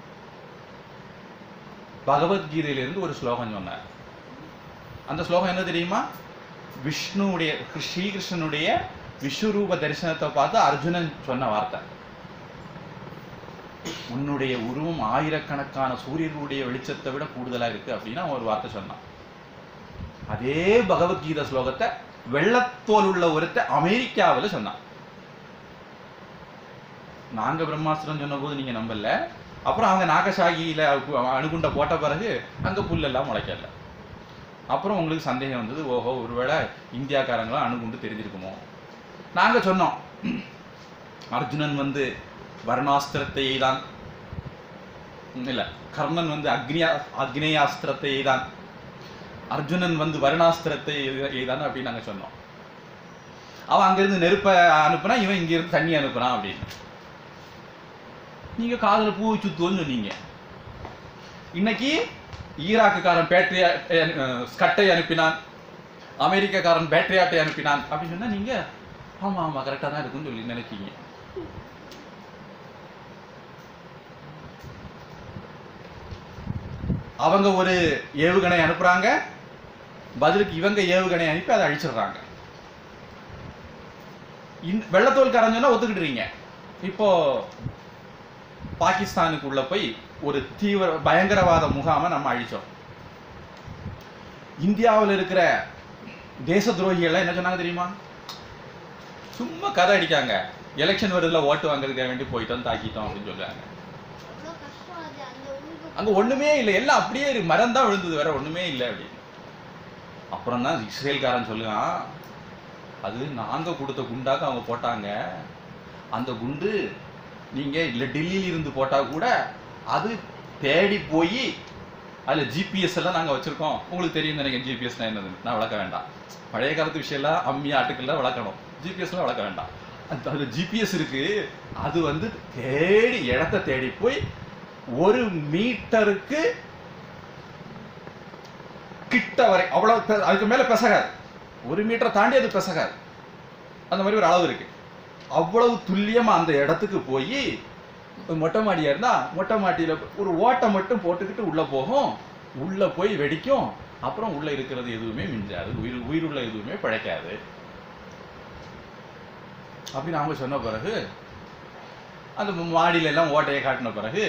பகவத்கீதையிலிருந்து ஒரு ஸ்லோகம் சொன்னார் அந்த ஸ்லோகம் என்ன தெரியுமா விஷ்ணுவுடைய ஸ்ரீகிருஷ்ணனுடைய விஸ்வரூப தரிசனத்தை பார்த்து அர்ஜுனன் சொன்ன வார்த்தை உன்னுடைய உருவம் ஆயிரக்கணக்கான சூரியர்களுடைய வெளிச்சத்தை விட கூடுதலா இருக்கு அப்படின்னு அவன் ஒரு வார்த்தை சொன்னான் அதே பகவத்கீதை ஸ்லோகத்தை வெள்ளத்தோல் உள்ள ஒருத்த அமெரிக்காவுல சொன்னான் நாங்க பிரம்மாஸ்திரம் சொன்னபோது நீங்க நம்பல அப்புறம் அவங்க நாகசாகியில அணுகுண்ட போட்ட பிறகு அங்க புல்லெல்லாம் முளைக்கல அப்புறம் உங்களுக்கு சந்தேகம் வந்தது ஓஹோ ஒருவேளை இந்தியாக்காரங்களும் அணுகுண்டு தெரிஞ்சிருக்குமோ நாங்க சொன்னோம் அர்ஜுனன் வந்து வருணாஸ்திரத்தை எய்தான் ம், இல்ல கர்ணன் வந்து அக்னியா அக்னேயாஸ்திரத்தை எய்தான் அர்ஜுனன் வந்து வருணாஸ்திரத்தை எய்த- எய்தான் அப்படின்னு நாங்க சொன்னோம் அவன் அங்கிருந்து நெருப்பை அனுப்புனா இவன் இங்க இருந்து தண்ணி அனுப்புறான் அப்படின்னு நீங்க காதுல பூ சுத்துவோன்னு சொன்னீங்க இன்னைக்கு ஈராக்குக்காரன் பேட்டரியா ஸ்கட்டை அனுப்பினான் அமெரிக்காக்காரன் பேட்டரி ஆட்டை அனுப்பினான் அப்படின்னு சொன்னா நீங்க ஆமா ஆமா கரெக்டா தான் இருக்குன்னு சொல்லி நினைக்கீங்க அவங்க ஒரு ஏவுகணை அனுப்புறாங்க பதிலுக்கு இவங்க ஏவுகணை அனுப்பி அதை அழிச்சிடுறாங்க இந்த வெள்ளத்தோல்காரன் சொன்னா ஒத்துக்கிட்டுறீங்க இப்போ பாகிஸ்தானுக்குள்ள போய் ஒரு தீவிர பயங்கரவாத முகாமை நம்ம அழிச்சோம் இந்தியாவில் இருக்கிற தேச துரோகிகள் என்ன சொன்னாங்க தெரியுமா சும்மா கதை அடிக்காங்க எலெக்ஷன் வருதுல ஓட்டு வாங்குறதுக்காக வேண்டி போயிட்டோம் தாக்கிட்டோம் அப்படின்னு சொல்றாங்க அவ்வளோ கஷ்டம் அது அந்த ஊருக்கு அங்க ஒண்ணுமே இல்லை எல்லாம் அப்படியே இருக்கு. மரம் தான் விழுந்தது வேற ஒண்ணுமே இல்லை அப்படின்னு அப்புறம் தான் இஸ்ரேல்காரன் சொல்லுவான் அது நாங்க கொடுத்த குண்டாக்க அவங்க போட்டாங்க அந்த குண்டு நீங்க இல்ல டெல்லியில இருந்து போட்டா கூட அது தேடி போய் அதுல ஜிபிஎஸ் எல்லாம் நாங்க வச்சிருக்கோம் உங்களுக்கு தெரியும் நினைக்கிறேன் ஜிபிஎஸ்னா என்னது நான் வளர்க்க வேண்டாம் பழைய காலத்து விஷயம் எல்லாம் அம்மி ஆட்டுக்கள்லாம் வளர்க்கணும் ஜிபிஎஸ்லாம் வளர்க்க வேண்டாம் அந்த அதுல ஜிபிஎஸ் இருக்கு அது வந்து தேடி இடத்த தேடி போய் ஒரு மீட்டருக்கு கிட்ட வரை அவ்வளவு பெ- அதுக்கு மேல பெசகாது ஒரு மீட்டர் தாண்டி அது பெசகாது அந்த மாதிரி ஒரு அளவு இருக்கு அவ்வளவு துல்லியமா அந்த இடத்துக்கு போய் மொட்டை மாடியா இருந்தா மொட்டை மாடியில ஒரு ஓட்டை மட்டும் போட்டுக்கிட்டு உள்ள போகும் உள்ள போய் வெடிக்கும் அப்புறம் உள்ள இருக்கிறது எதுவுமே மிஞ்சாது உயிர் உயிருள்ள எதுவுமே பிழைக்காது அப்படின்னு அவங்க சொன்ன பிறகு அந்த மாடியில எல்லாம் ஓட்டையை காட்டின பிறகு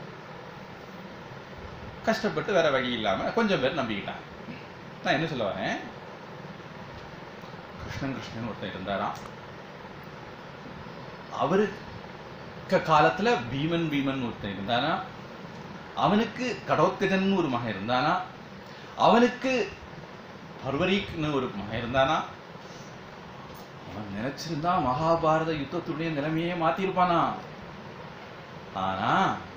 கஷ்டப்பட்டு வேற வழி இல்லாம கொஞ்சம் பேர் நம்பிக்கிட்டாங்க நான் என்ன சொல்ல வரேன் கிருஷ்ணன் கிருஷ்ணன் ஒருத்தன் இருந்தாராம் அவரு க- காலத்துல பீமன் பீமன் ஒருத்தன் இருந்தானா அவனுக்கு கடோத்கஜன் ஒரு மகன் இருந்தானா அவனுக்கு பர்வரீக்னு ஒரு மகன் இருந்தானா அவன் நினைச்சிருந்தா மகாபாரத யுத்தத்துடைய நிலைமையே மாத்திருப்பானா ஆனா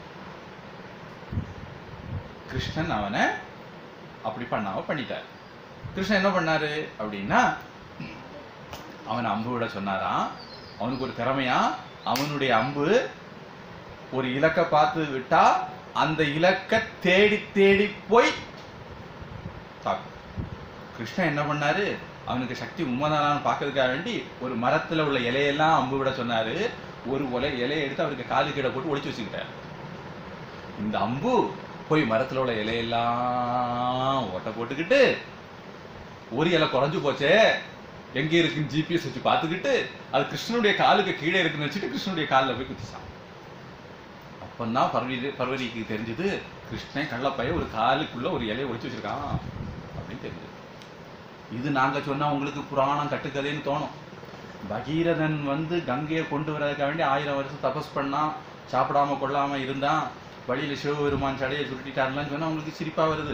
கிருஷ்ணன் அவனை அப்படி பண்ணாம பண்ணிட்டார் கிருஷ்ணன் என்ன பண்ணாரு அப்படின்னா அவன் அம்பு விட சொன்னாராம் அவனுக்கு ஒரு திறமையா அவனுடைய அம்பு ஒரு இலக்கை பார்த்து விட்டா அந்த இலக்கை தேடி தேடி போய் தாக்கும் கிருஷ்ணன் என்ன பண்ணாரு அவனுக்கு சக்தி உண்மைதானான்னு பார்க்கறதுக்காக வேண்டி ஒரு மரத்துல உள்ள இலையெல்லாம் அம்பு விட சொன்னாரு ஒரு ஒலை இலையை எடுத்து அவருக்கு காலு கீழே போட்டு ஒளிச்சு வச்சுக்கிட்டாரு இந்த அம்பு போய் மரத்துல உள்ள இலையெல்லாம் ஓட்ட போட்டுக்கிட்டு ஒரு இலை குறைஞ்சு போச்சே எங்க இருக்குன்னு ஜிபிஎஸ் வச்சு பார்த்துக்கிட்டு அது கிருஷ்ணனுடைய காலுக்கு கீழே இருக்குன்னு வச்சுட்டு கிருஷ்ணனுடைய காலில் போய் குத்திச்சான் அப்பந்தான் பர்வரி பர்வரிக்கு தெரிஞ்சது கிருஷ்ணன் கள்ளப்பைய ஒரு காலுக்குள்ள ஒரு இலையை ஒளிச்சு வச்சிருக்கான் அப்படின்னு தெரிஞ்சது இது நாங்க சொன்னா உங்களுக்கு புராணம் கட்டுக்கதைன்னு தோணும் பகீரதன் வந்து கங்கையை கொண்டு வரதுக்காக வேண்டி ஆயிரம் வருஷம் தபஸ் பண்ணான் சாப்பிடாம கொள்ளாம இருந்தான் வழியில சிவபெருமான் சடையை சுருட்டிட்டாருலாம் சொன்னா உங்களுக்கு சிரிப்பா வருது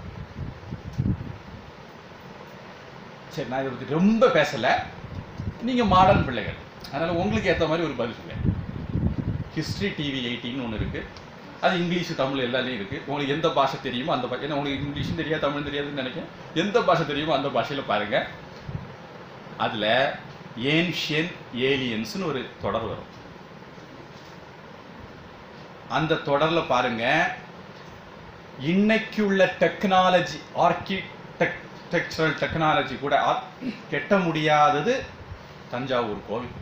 சரி நான் இதை பத்தி ரொம்ப பேசல நீங்க மாடர்ன் பிள்ளைகள் அதனால உங்களுக்கு ஏத்த மாதிரி ஒரு பதில் சொல்லுங்க ஹிஸ்டரி டிவி எயிட்டின்னு ஒன்று இருக்கு அது இங்கிலீஷ் தமிழ் எல்லாமே இருக்கு உங்களுக்கு எந்த பாஷை தெரியுமோ அந்த பா- ஏன்னா உங்களுக்கு இங்கிலீஷும் தெரியாது தமிழும் தெரியாதுன்னு நினைக்கிறேன் எந்த பாஷை தெரியுமோ அந்த பாஷையில பாருங்க அதுல ஏன்ஷியன் ஏலியன்ஸ்னு ஒரு தொடர் வரும் அந்த தொடர்ல பாருங்க இன்னைக்கு உள்ள டெக்னாலஜி ஆர்கிடெக்சரல் டெக்னாலஜி கூட ஆ- கெட்ட முடியாதது தஞ்சாவூர் கோவில்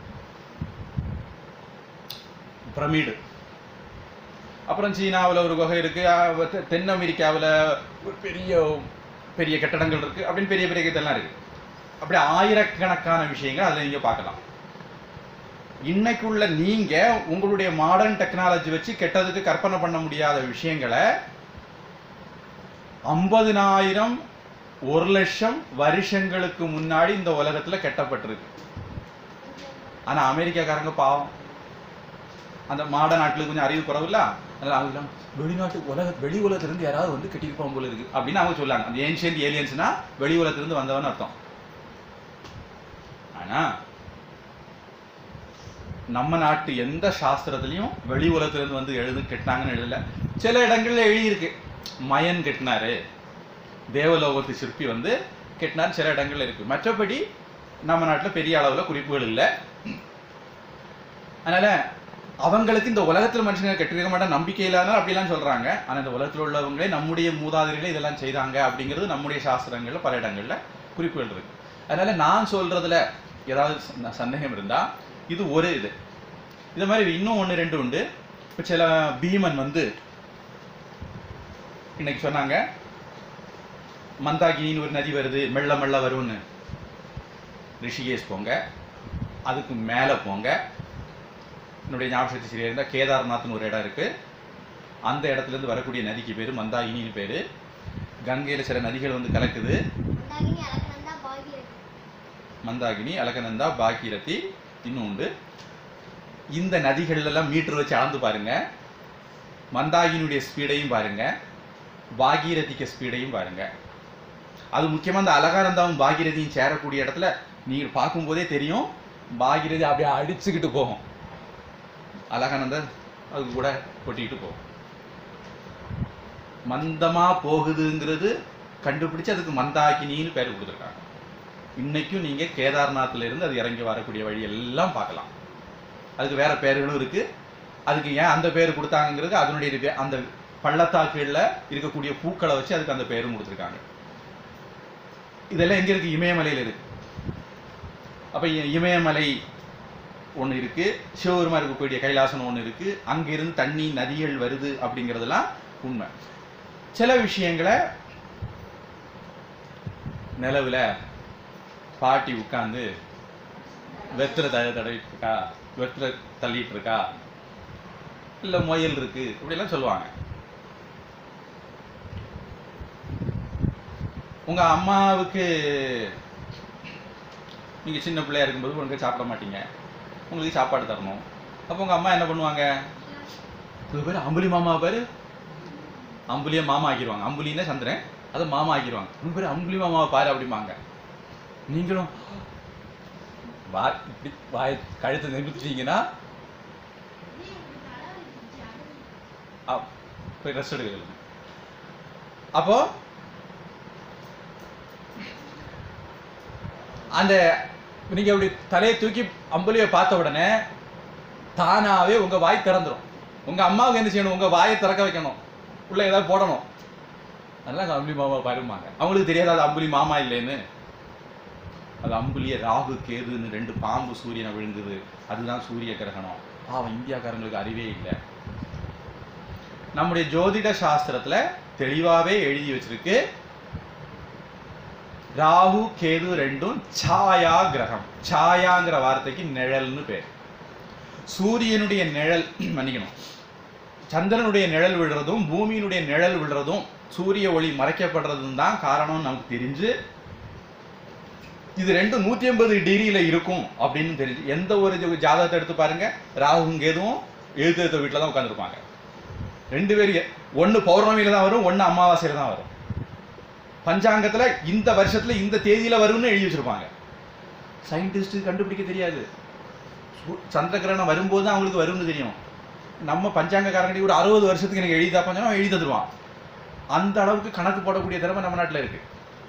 பிரமிடு அப்புறம் சீனாவில் ஒரு குகை இருக்கு அஹ் தெ- தென் அமெரிக்காவில் ஒரு பெரிய பெரிய கட்டடங்கள் இருக்கு அப்படின்னு பெரிய பெரிய இதெல்லாம் இருக்கு அப்படி ஆயிரக்கணக்கான விஷயங்கள் அதில் நீங்க பார்க்கலாம் இன்னைக்குள்ள நீங்க உங்களுடைய மாடர்ன் டெக்னாலஜி வச்சு கெட்டதுக்கு கற்பனை பண்ண முடியாத விஷயங்களை ஐம்பதினாயிரம் ஒரு லட்சம் வருஷங்களுக்கு முன்னாடி இந்த உலகத்துல கெட்டப்பட்டிருக்கு ஆனா அமெரிக்காக்காரங்க பாவம் அந்த மாட நாட்டுக்கு கொஞ்சம் அறிவு குறவு இல்ல அதனால அவங்க எல்லாம் வெளிநாட்டு உலக வெளி உலகத்துல இருந்து யாராவது வந்து கட்டியிருப்பாங்க போல இருக்கு அப்படின்னு அவங்க சொல்லாங்க அந்த ஏன்ஷியன்ட் ஏலியன்ஸ்னா வெளி உலகத்துல இருந்து வந்தவன் அர்த்தம் ஆனா நம்ம நாட்டு எந்த சாஸ்திரத்திலையும் வெளி உலகத்துல இருந்து வந்து எழுது கெட்டினாங்கன்னு எழுதல சில இடங்கள்ல எழுதியிருக்கு மயன் கெட்டினாரு தேவலோகத்து சிற்பி வந்து கெட்டினார் சில இடங்கள்ல இருக்கு மற்றபடி நம்ம நாட்டுல பெரிய அளவுல குறிப்புகள் இல்லை அதனால அவங்களுக்கு இந்த உலகத்துல மனுஷங்க கெட்டிருக்க மாட்டா நம்பிக்கை இல்லாதனால அப்படிலாம் சொல்றாங்க ஆனா இந்த உலகத்துல உள்ளவங்களே நம்முடைய மூதாதையர்களே இதெல்லாம் செய்தாங்க அப்படிங்கிறது நம்முடைய சாஸ்திரங்கள்ல பல இடங்கள்ல குறிப்புகள் இருக்கு அதனால நான் சொல்றதுல ஏதாவது ச- சந்தேகம் இருந்தா இது ஒரு இது இது மாதிரி இன்னும் ஒன்று ரெண்டு உண்டு இப்போ சில பீமன் வந்து இன்னைக்கு சொன்னாங்க மந்தாகினின்னு ஒரு நதி வருது மெல்ல மெல்ல வரும்னு ரிஷிகேஷ் போங்க அதுக்கு மேலே போங்க என்னுடைய ஞாபகத்தை சரியா இருந்தால் கேதார்நாத்னு ஒரு இடம் இருக்கு அந்த இடத்துல இருந்து வரக்கூடிய நதிக்கு பேர் மந்தாகினின்னு பேர் கங்கையில் சில நதிகள் வந்து கலக்குது மந்தாகினி அலக்கனந்தா பாகிரதி மந்தாகினி அலகநந்தா பாகீரதி இன்னும் உண்டு இந்த நதிகள்ல எல்லாம் மீட்டர் வச்சு அளந்து பாருங்க மந்தாகினியுடைய ஸ்பீடையும் பாருங்க பாகீரதிக்கு ஸ்பீடையும் பாருங்க அது முக்கியமா அந்த அலகானந்தாவும் பாகீரதியும் சேரக்கூடிய இடத்துல நீங்க பார்க்கும்போதே தெரியும் பாகீரதி அப்படியே அடிச்சுக்கிட்டு போகும் அலகானந்தா அதுக்கு கூட கொட்டிக்கிட்டு போகும் மந்தமா போகுதுங்கிறது கண்டுபிடிச்சு அதுக்கு மந்தாகினின்னு பேர் கொடுத்துருக்காங்க இன்னைக்கும் நீங்க கேதார்நாத்ல இருந்து அது இறங்கி வரக்கூடிய வழி எல்லாம் பார்க்கலாம் அதுக்கு வேற பேர்களும் இருக்கு அதுக்கு ஏன் அந்த பேர் கொடுத்தாங்கிறது அதனுடைய இது- அந்த பள்ளத்தாக்குகளில் இருக்கக்கூடிய பூக்களை வச்சு அதுக்கு அந்த பேரும் கொடுத்துருக்காங்க இதெல்லாம் எங்க இருக்கு இமயமலையில இருக்கு அப்ப இ- இமயமலை ஒண்ணு இருக்கு சிவபெருமா இருக்கக்கூடிய கைலாசம் ஒண்ணு இருக்கு அங்கிருந்து தண்ணி நதிகள் வருது அப்படிங்கிறதெல்லாம் உண்மை சில விஷயங்களை நிலவுல பாட்டி உட்கார்ந்து வெத்திர தட தடவிட்டு இருக்கா வெத்திர தள்ளிட்டு இருக்கா இல்ல முயல் இருக்கு இப்படிலாம் சொல்லுவாங்க உங்க அம்மாவுக்கு நீங்க சின்ன பிள்ளையா இருக்கும்போது உங்களுக்கு சாப்பிட மாட்டீங்க உங்களுக்கு சாப்பாடு தரணும் அப்போ உங்க அம்மா என்ன பண்ணுவாங்க இது பேர் அம்புலி மாமா பேரு அம்புலியை மாமா ஆக்கிடுவாங்க அம்புலின்னா சந்திரன் அதை மாமா ஆக்கிடுவாங்க உங்க பேர் அம்புலி மாமாவை பாரு அப்படிம்பாங்க நீங்களும் வா இப்படி வாய் கழுத்தை நிமித்திட்டீங்கன்னா அப்- போய் ரெஸ்ட் எடுக்க அப்போ அந்த நீங்க அப்படி தலையை தூக்கி அம்புலியை பார்த்த உடனே தானாவே உங்க வாய் திறந்துரும் உங்க அம்மாவுக்கு என்ன செய்யணும் உங்க வாயை திறக்க வைக்கணும் உள்ள ஏதாவது போடணும் அதனால அங்க அம்புலி மாமா பாருமாங்க அவங்களுக்கு தெரியாது அது அம்புலி மாமா இல்லைன்னு அது அம்புலிய ராகு கேதுன்னு ரெண்டு பாம்பு சூரியனை விழுங்குது அதுதான் சூரிய கிரகணம் பாவம் இந்தியாக்காரங்களுக்கு அறிவே இல்லை நம்முடைய ஜோதிட சாஸ்திரத்துல தெளிவாவே எழுதி வச்சிருக்கு ராகு கேது ரெண்டும் சாயா கிரகம் சாயாங்கிற வார்த்தைக்கு நிழல்னு பேர் சூரியனுடைய நிழல் மன்னிக்கணும் சந்திரனுடைய நிழல் விழுறதும் பூமியினுடைய நிழல் விழுறதும் சூரிய ஒளி மறைக்கப்படுறதும் தான் காரணம் நமக்கு தெரிஞ்சு இது ரெண்டும் நூத்தி ஐம்பது டிகிரியில இருக்கும் அப்படின்னு தெரிஞ்சு எந்த ஒரு ஜ- ஜாதகத்தை எடுத்து பாருங்க ராகுவும் கேதுவும் எழுத்து எழுத்த வீட்டில் தான் உட்காந்துருப்பாங்க ரெண்டு பேரும் ஒன்று பௌர்ணமியில தான் வரும் ஒன்று அமாவாசையில தான் வரும் பஞ்சாங்கத்துல இந்த வருஷத்துல இந்த தேதியில வரும்னு எழுதி வச்சிருப்பாங்க சயின்டிஸ்ட் கண்டுபிடிக்க தெரியாது சு- சந்திர கிரகணம் வரும்போது தான் அவங்களுக்கு வரும்னு தெரியும் நம்ம பஞ்சாங்கக்காரங்க ஒரு அறுபது வருஷத்துக்கு எனக்கு எழுதி தாப்பாங்க அவன் எழுதி தருவான் அந்த அளவுக்கு கணக்கு போடக்கூடிய திறமை நம்ம நாட்டுல இருக்கு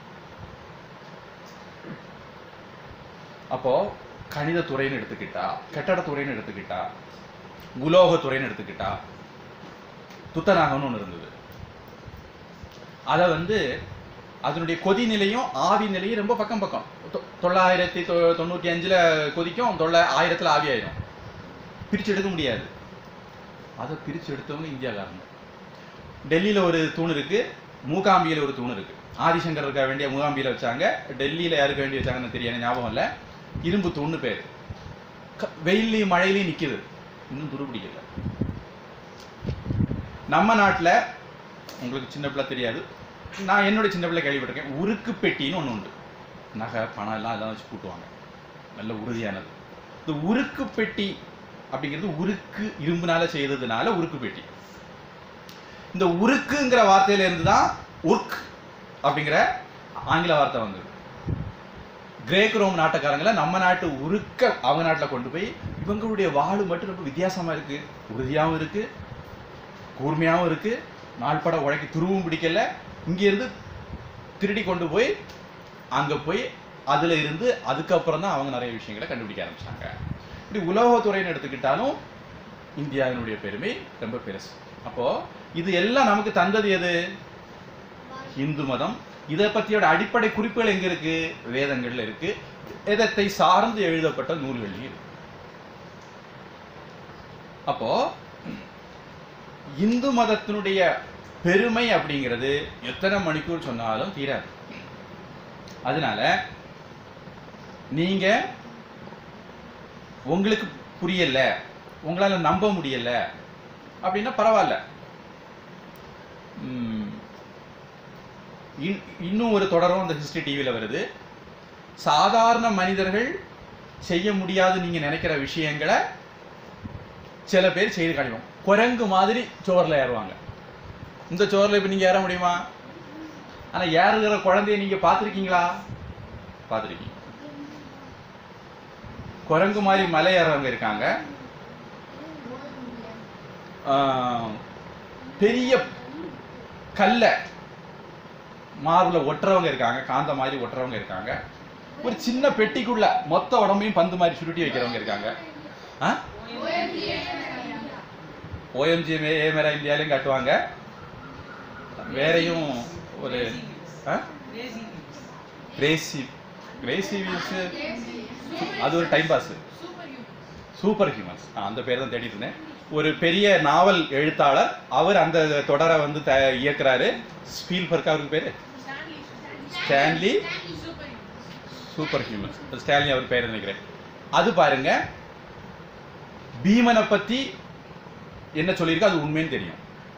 அப்போ கணித துறைன்னு எடுத்துக்கிட்டா கட்டடத்துறைன்னு எடுத்துக்கிட்டா உலோகத்துறைன்னு எடுத்துக்கிட்டா துத்தநாகம்னு ஒன்று இருந்தது அதை வந்து அதனுடைய கொதி நிலையும் ஆவி நிலையும் ரொம்ப பக்கம் பக்கம் தொ- தொள்ளாயிரத்தி தொ- தொண்ணூத்தி அஞ்சுல கொதிக்கும் தொள்ள ஆயிரத்துல ஆவி ஆயிடும் பிரிச்சு எடுக்க முடியாது அதை பிரிச்சு எடுத்தவங்க இந்தியாக்காரங்க டெல்லியில ஒரு தூண் இருக்கு மூகாம்பியில ஒரு தூண் இருக்கு ஆதிசங்கர் இருக்க வேண்டிய மூகாம்பியில வச்சாங்க டெல்லியில யாருக்கு வேண்டி வச்சாங்கன்னு தெரியாது ஞாபகம் இல்ல இரும்பு தூண்னு பேர் க- வெயில்லையும் மழையிலையும் நிக்குது இன்னும் துருபிடிக்கல நம்ம நாட்டுல உங்களுக்கு சின்ன பிள்ளை தெரியாது நான் என்னோட சின்ன பிள்ளை கேள்விப்பட்டிருக்கேன் உருக்கு பெட்டின்னு ஒண்ணு உண்டு நகை பணம் எல்லாம் அதெல்லாம் வச்சு கூட்டுவாங்க நல்ல உறுதியானது இந்த உருக்கு பெட்டி அப்படிங்கிறது உருக்கு இரும்புனால செய்ததுனால உருக்கு பெட்டி இந்த உருக்குங்கிற வார்த்தையில இருந்து தான் உர்க் அப்படிங்கிற ஆங்கில வார்த்தை வந்தது கிரேக் ரோம் நாட்டுக்காரங்களை நம்ம நாட்டு உருக்க அவங்க நாட்டில் கொண்டு போய் இவங்களுடைய வாள் மட்டும் ரொம்ப வித்தியாசமா இருக்கு உறுதியாகவும் இருக்கு கூர்மையாகவும் இருக்கு நாள்பட உழைக்க துருவும் பிடிக்கல இங்கேருந்து திருடி கொண்டு போய் அங்கே போய் அதில் இருந்து அதுக்கப்புறம் தான் அவங்க நிறைய விஷயங்களை கண்டுபிடிக்க ஆரம்பிச்சாங்க இப்படி உலகத்துறைன்னு எடுத்துக்கிட்டாலும் இந்தியாவினுடைய பெருமை ரொம்ப பெருசு அப்போ இது எல்லாம் நமக்கு தந்தது எது இந்து மதம் இதை பற்றியோட அடிப்படை குறிப்புகள் எங்க இருக்கு வேதங்கள்ல இருக்கு வேதத்தை சார்ந்து எழுதப்பட்ட நூல்கள்லையும் இருக்கு அப்போ இந்து மதத்தினுடைய பெருமை அப்படிங்கிறது எத்தனை மணிக்கூர் சொன்னாலும் தீராது அதனால நீங்க உங்களுக்கு புரியல உங்களால நம்ப முடியல அப்படின்னா பரவாயில்ல ம், இன்- இன்னும் ஒரு தொடரும் அந்த ஹிஸ்டரி டிவியில் வருது சாதாரண மனிதர்கள் செய்ய முடியாது நீங்க நினைக்கிற விஷயங்களை சில பேர் செய்து காட்டுவோம் குரங்கு மாதிரி சோறுல ஏறுவாங்க இந்த சோறுல இப்ப நீங்க ஏற முடியுமா ஆனா ஏறுகிற குழந்தைய நீங்க பார்த்திருக்கீங்களா பார்த்திருக்கீங்க குரங்கு மாதிரி மலை ஏறவங்க இருக்காங்க ஆஹ், பெரிய கல்ல மார்புல ஒட்டுறவங்க இருக்காங்க காந்த மாதிரி ஒட்டுறவங்க இருக்காங்க ஒரு சின்ன பெட்டிக்குள்ள மொத்த உடம்பையும் பந்து மாதிரி சுருட்டி வைக்கிறவங்க இருக்காங்க ஓஎம்ஜி ஏமரா இந்தியாலையும் காட்டுவாங்க வேறையும் ஒரு கிரேசி கிரேசி வியூஸ் அது ஒரு டைம் பாஸ் சூப்பர் ஹியூமன்ஸ் அந்த பேர் தான் தேடிட்டு இருந்தேன் ஒரு பெரிய நாவல் எழுத்தாளர் அவர் அந்த தொடரை வந்து த இயக்குறாரு ஸ்பீல்பர்க் அவருக்கு பேரு ஸ்டான்லி சூப்பர் ஹியூமன்ஸ் ஸ்டான்லி அவர் பேர் நினைக்கிறேன் அது பாருங்க பீமனை பத்தி என்ன சொல்லியிருக்கு அது உண்மைன்னு தெரியும்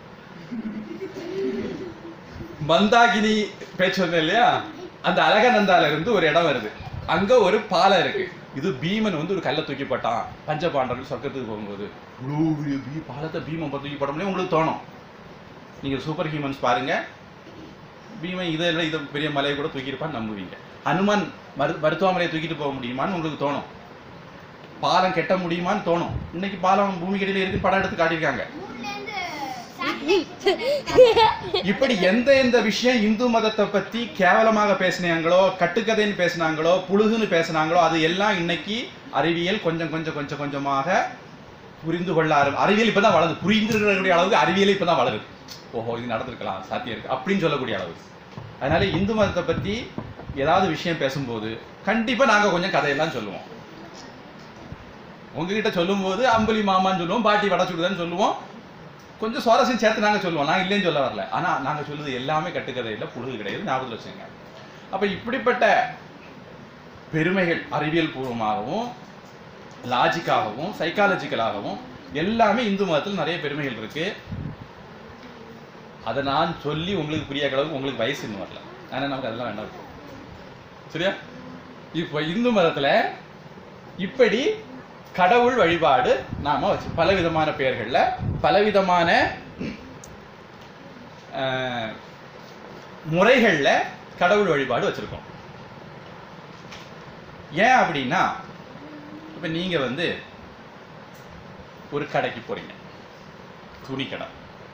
மந்தாகினி பேச்சு வந்தேன் இல்லையா அந்த அழகநந்தால இருந்து ஒரு இடம் வருது அங்க ஒரு பாலம் இருக்கு இது பீமன் வந்து ஒரு கல்லை தூக்கி போட்டான் பஞ்சபாண்டவர்கள் சொர்க்கத்துக்கு போகும்போது இவ்வளோ பெரிய பீ பாலத்தை பீமன் பத்தி தூக்கி போட முடியும் உங்களுக்கு தோணும் நீங்க சூப்பர் ஹியூமன்ஸ் பாருங்க பீமன் இதை இல்லை இதை பெரிய மலையை கூட தூக்கியிருப்பான்னு நம்புவீங்க ஹனுமான் மரு மருத்துவமனையை தூக்கிட்டு போக முடியுமான்னு உங்களுக்கு தோணும் பாலம் கெட்ட முடியுமான்னு தோணும் இன்னைக்கு பாலம் பூமிக்கடியில இருக்குன்னு படம் எடுத்து காட்டியிருக்காங்க ஊர்ல இருந்து satellite இப்படி எந்த எந்த விஷயம் இந்து மதத்தை பத்தி கேவலமாக பேசினாங்களோ கட்டுக்கதைன்னு பேசினாங்களோ புழுகுன்னு பேசினாங்களோ அது எல்லாம் இன்னைக்கு அறிவியல் கொஞ்சம் கொஞ்சம் கொஞ்சம் கொஞ்சமாக புரிந்து கொள்ள ஆரம் அறிவியல் இப்பதான் வளருது புரிந்துருக்கக்கூடிய அளவுக்கு அறிவியல் இப்பதான் வளருது ஓஹோ இது நடந்திருக்கலாம் சாத்தியம் இருக்கு அப்படின்னு சொல்லக்கூடிய அளவு அதனால இந்து மதத்தை பத்தி ஏதாவது விஷயம் பேசும்போது கண்டிப்பா நாங்க கொஞ்சம் கதையெல்லாம் சொல்லுவோம் உங்ககிட்ட சொல்லும்போது அம்புலி மாமான்னு சொல்லுவோம் பாட்டி வடை சுடுதன்னு சொல்லுவோம் கொஞ்சம் சுவாரஸ்யம் சேர்த்து நாங்க சொல்லுவோம் நான் இல்லைன்னு சொல்ல வரல ஆனா நாங்க சொல்லுது எல்லாமே கட்டுக்கதை இல்லை புழுகு கிடையாது ஞாபகத்தில் வச்சுங்க அப்ப இப்படிப்பட்ட பெருமைகள் அறிவியல் பூர்வமாகவும் லாஜிக்காகவும் சைக்காலஜிக்கலாகவும் எல்லாமே இந்து மதத்தில் நிறைய பெருமைகள் இருக்கு அதை நான் சொல்லி உங்களுக்கு புரிய அளவுக்கு உங்களுக்கு வயசு இன்னும் வரல ஆனால் நமக்கு அதெல்லாம் வேண்டாம் இப்போ. சரியா இப்போ இந்து மதத்துல இப்படி கடவுள் வழிபாடு நாம வச்சு பலவிதமான பெயர்கள்ல பலவிதமான அஹ், முறைகள்ல கடவுள் வழிபாடு வச்சிருக்கோம் ஏன் அப்படின்னா இப்ப நீங்க வந்து ஒரு கடைக்கு போறீங்க துணி கடை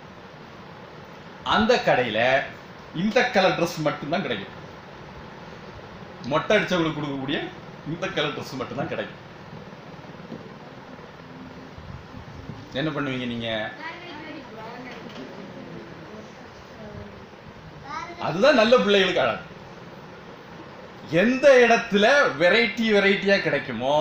அந்த கடையில இந்த கலர் ட்ரெஸ் மட்டும்தான் கிடைக்கும் மொட்டை அடிச்சவங்களுக்கு கொடுக்கக்கூடிய இந்த கலர் ட்ரெஸ் மட்டும்தான் கிடைக்கும் என்ன பண்ணுவீங்க நீங்க அதுதான் நல்ல பிள்ளைகளுக்கு அழகு எந்த இடத்துல வெரைட்டி வெரைட்டியா கிடைக்குமோ